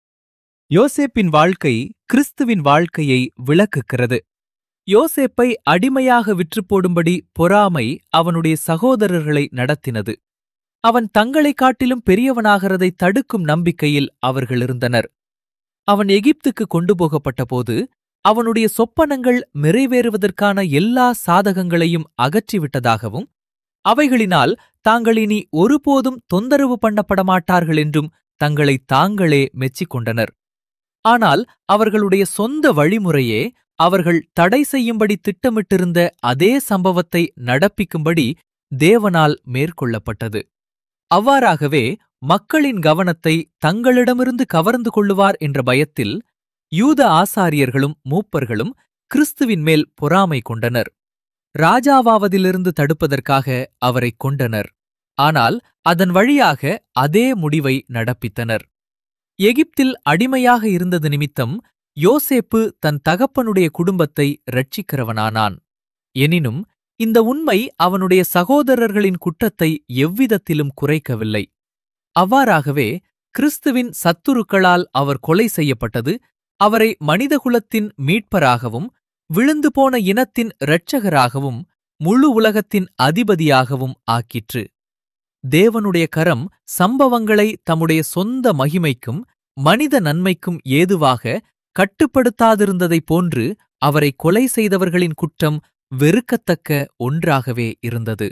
யோசேப்பின் வாழ்க்கை கிறிஸ்துவின் வாழ்க்கையை விளக்குகிறது யோசேப்பை அடிமையாக விற்று போடும்படி பொறாமை அவனுடைய சகோதரர்களை நடத்தினது அவன் தங்களைக் காட்டிலும் பெரியவனாகிறதை தடுக்கும் நம்பிக்கையில் அவர்கள் இருந்தனர் அவன் எகிப்துக்கு கொண்டு போகப்பட்டபோது அவனுடைய சொப்பனங்கள் நிறைவேறுவதற்கான எல்லா சாதகங்களையும் அகற்றிவிட்டதாகவும் அவைகளினால் தாங்கள் இனி ஒருபோதும் தொந்தரவு பண்ணப்பட மாட்டார்கள் என்றும் தங்களை தாங்களே மெச்சிக் ஆனால் அவர்களுடைய சொந்த வழிமுறையே அவர்கள் தடை செய்யும்படி திட்டமிட்டிருந்த அதே சம்பவத்தை நடப்பிக்கும்படி தேவனால் மேற்கொள்ளப்பட்டது அவ்வாறாகவே மக்களின் கவனத்தை தங்களிடமிருந்து கவர்ந்து கொள்ளுவார் என்ற பயத்தில் யூத ஆசாரியர்களும் மூப்பர்களும் கிறிஸ்துவின் மேல் பொறாமை கொண்டனர் ராஜாவாவதிலிருந்து தடுப்பதற்காக அவரைக் கொண்டனர் ஆனால் அதன் வழியாக அதே முடிவை நடப்பித்தனர் எகிப்தில் அடிமையாக இருந்தது நிமித்தம் யோசேப்பு தன் தகப்பனுடைய குடும்பத்தை ரட்சிக்கிறவனானான் எனினும் இந்த உண்மை அவனுடைய சகோதரர்களின் குற்றத்தை எவ்விதத்திலும் குறைக்கவில்லை அவ்வாறாகவே கிறிஸ்துவின் சத்துருக்களால் அவர் கொலை செய்யப்பட்டது அவரை மனிதகுலத்தின் மீட்பராகவும் விழுந்து போன இனத்தின் இரட்சகராகவும் முழு உலகத்தின் அதிபதியாகவும் ஆக்கிற்று தேவனுடைய கரம் சம்பவங்களை தம்முடைய சொந்த மகிமைக்கும் மனித நன்மைக்கும் ஏதுவாக கட்டுப்படுத்தாதிருந்ததைப் போன்று அவரை கொலை செய்தவர்களின் குற்றம் வெறுக்கத்தக்க ஒன்றாகவே இருந்தது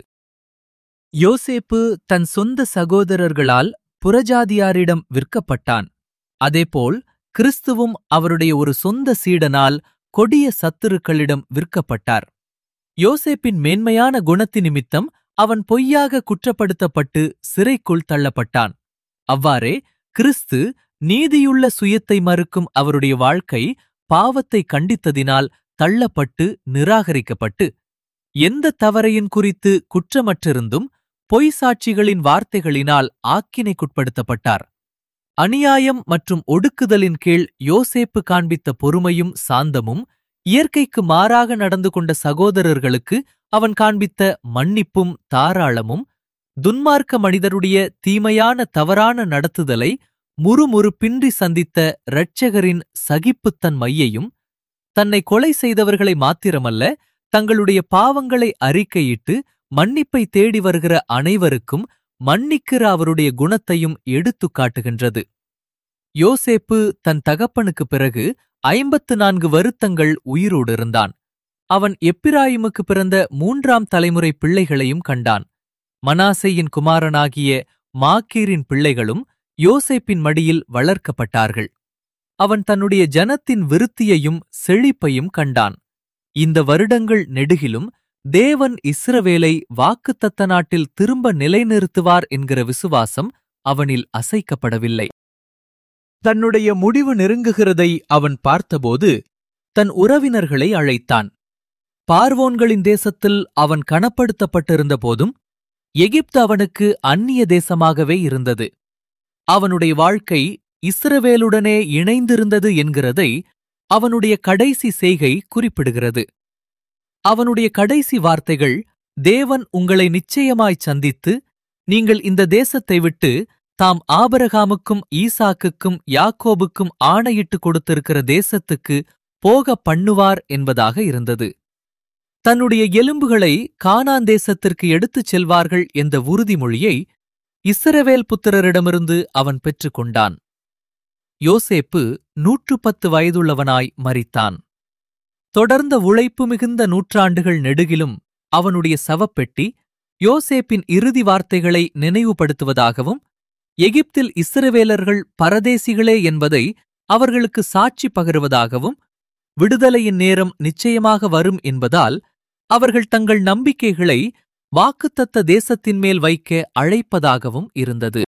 யோசேப்பு தன் சொந்த சகோதரர்களால் புறஜாதியாரிடம் விற்கப்பட்டான் அதேபோல் கிறிஸ்துவும் அவருடைய ஒரு சொந்த சீடனால் கொடிய சத்துருக்களிடம் விற்கப்பட்டார் யோசேப்பின் மேன்மையான குணத்தி நிமித்தம் அவன் பொய்யாக குற்றப்படுத்தப்பட்டு சிறைக்குள் தள்ளப்பட்டான் அவ்வாறே கிறிஸ்து நீதியுள்ள சுயத்தை மறுக்கும் அவருடைய வாழ்க்கை பாவத்தை கண்டித்ததினால் தள்ளப்பட்டு நிராகரிக்கப்பட்டு எந்த தவறையின் குறித்து குற்றமற்றிருந்தும் பொய் சாட்சிகளின் வார்த்தைகளினால் ஆக்கினைக்குட்படுத்தப்பட்டார் அநியாயம் மற்றும் ஒடுக்குதலின் கீழ் யோசேப்பு காண்பித்த பொறுமையும் சாந்தமும் இயற்கைக்கு மாறாக நடந்து கொண்ட சகோதரர்களுக்கு அவன் காண்பித்த மன்னிப்பும் தாராளமும் துன்மார்க்க மனிதருடைய தீமையான தவறான நடத்துதலை முறுமுறுப்பின்றி சந்தித்த இரட்சகரின் சகிப்புத்தன்மையையும் தன்னை கொலை செய்தவர்களை மாத்திரமல்ல தங்களுடைய பாவங்களை அறிக்கையிட்டு மன்னிப்பை தேடி வருகிற அனைவருக்கும் மன்னிக்கிற அவருடைய குணத்தையும் எடுத்துக் காட்டுகின்றது யோசேப்பு தன் தகப்பனுக்கு பிறகு ஐம்பத்து நான்கு வருத்தங்கள் உயிரோடு இருந்தான் அவன் எப்பிராயிமுக்கு பிறந்த மூன்றாம் தலைமுறை பிள்ளைகளையும் கண்டான் மனாசேயின் குமாரனாகிய மாக்கீரின் பிள்ளைகளும் யோசேப்பின் மடியில் வளர்க்கப்பட்டார்கள் அவன் தன்னுடைய ஜனத்தின் விருத்தியையும் செழிப்பையும் கண்டான் இந்த வருடங்கள் நெடுகிலும் தேவன் இஸ்ரவேலை வாக்குத்தத்த நாட்டில் திரும்ப நிலைநிறுத்துவார் என்கிற விசுவாசம் அவனில் அசைக்கப்படவில்லை தன்னுடைய முடிவு நெருங்குகிறதை அவன் பார்த்தபோது தன் உறவினர்களை அழைத்தான் பார்வோன்களின் தேசத்தில் அவன் கனப்படுத்தப்பட்டிருந்த போதும் எகிப்து அவனுக்கு அந்நிய தேசமாகவே இருந்தது அவனுடைய வாழ்க்கை இஸ்ரவேலுடனே இணைந்திருந்தது என்கிறதை அவனுடைய கடைசி செய்கை குறிப்பிடுகிறது அவனுடைய கடைசி வார்த்தைகள் தேவன் உங்களை நிச்சயமாய் சந்தித்து நீங்கள் இந்த தேசத்தை விட்டு தாம் ஆபரகாமுக்கும் ஈசாக்குக்கும் யாக்கோபுக்கும் ஆணையிட்டு கொடுத்திருக்கிற தேசத்துக்கு போக பண்ணுவார் என்பதாக இருந்தது தன்னுடைய எலும்புகளை கானான் தேசத்திற்கு எடுத்துச் செல்வார்கள் என்ற உறுதிமொழியை இஸ்ரவேல் புத்திரரிடமிருந்து அவன் பெற்றுக்கொண்டான் யோசேப்பு நூற்று பத்து வயதுள்ளவனாய் மரித்தான் தொடர்ந்த உழைப்பு மிகுந்த நூற்றாண்டுகள் நெடுகிலும் அவனுடைய சவப்பெட்டி யோசேப்பின் இறுதி வார்த்தைகளை நினைவுபடுத்துவதாகவும் எகிப்தில் இஸ்ரவேலர்கள் பரதேசிகளே என்பதை அவர்களுக்கு சாட்சி பகருவதாகவும் விடுதலையின் நேரம் நிச்சயமாக வரும் என்பதால் அவர்கள் தங்கள் நம்பிக்கைகளை வாக்குத்தத்த தேசத்தின் மேல் வைக்க அழைப்பதாகவும் இருந்தது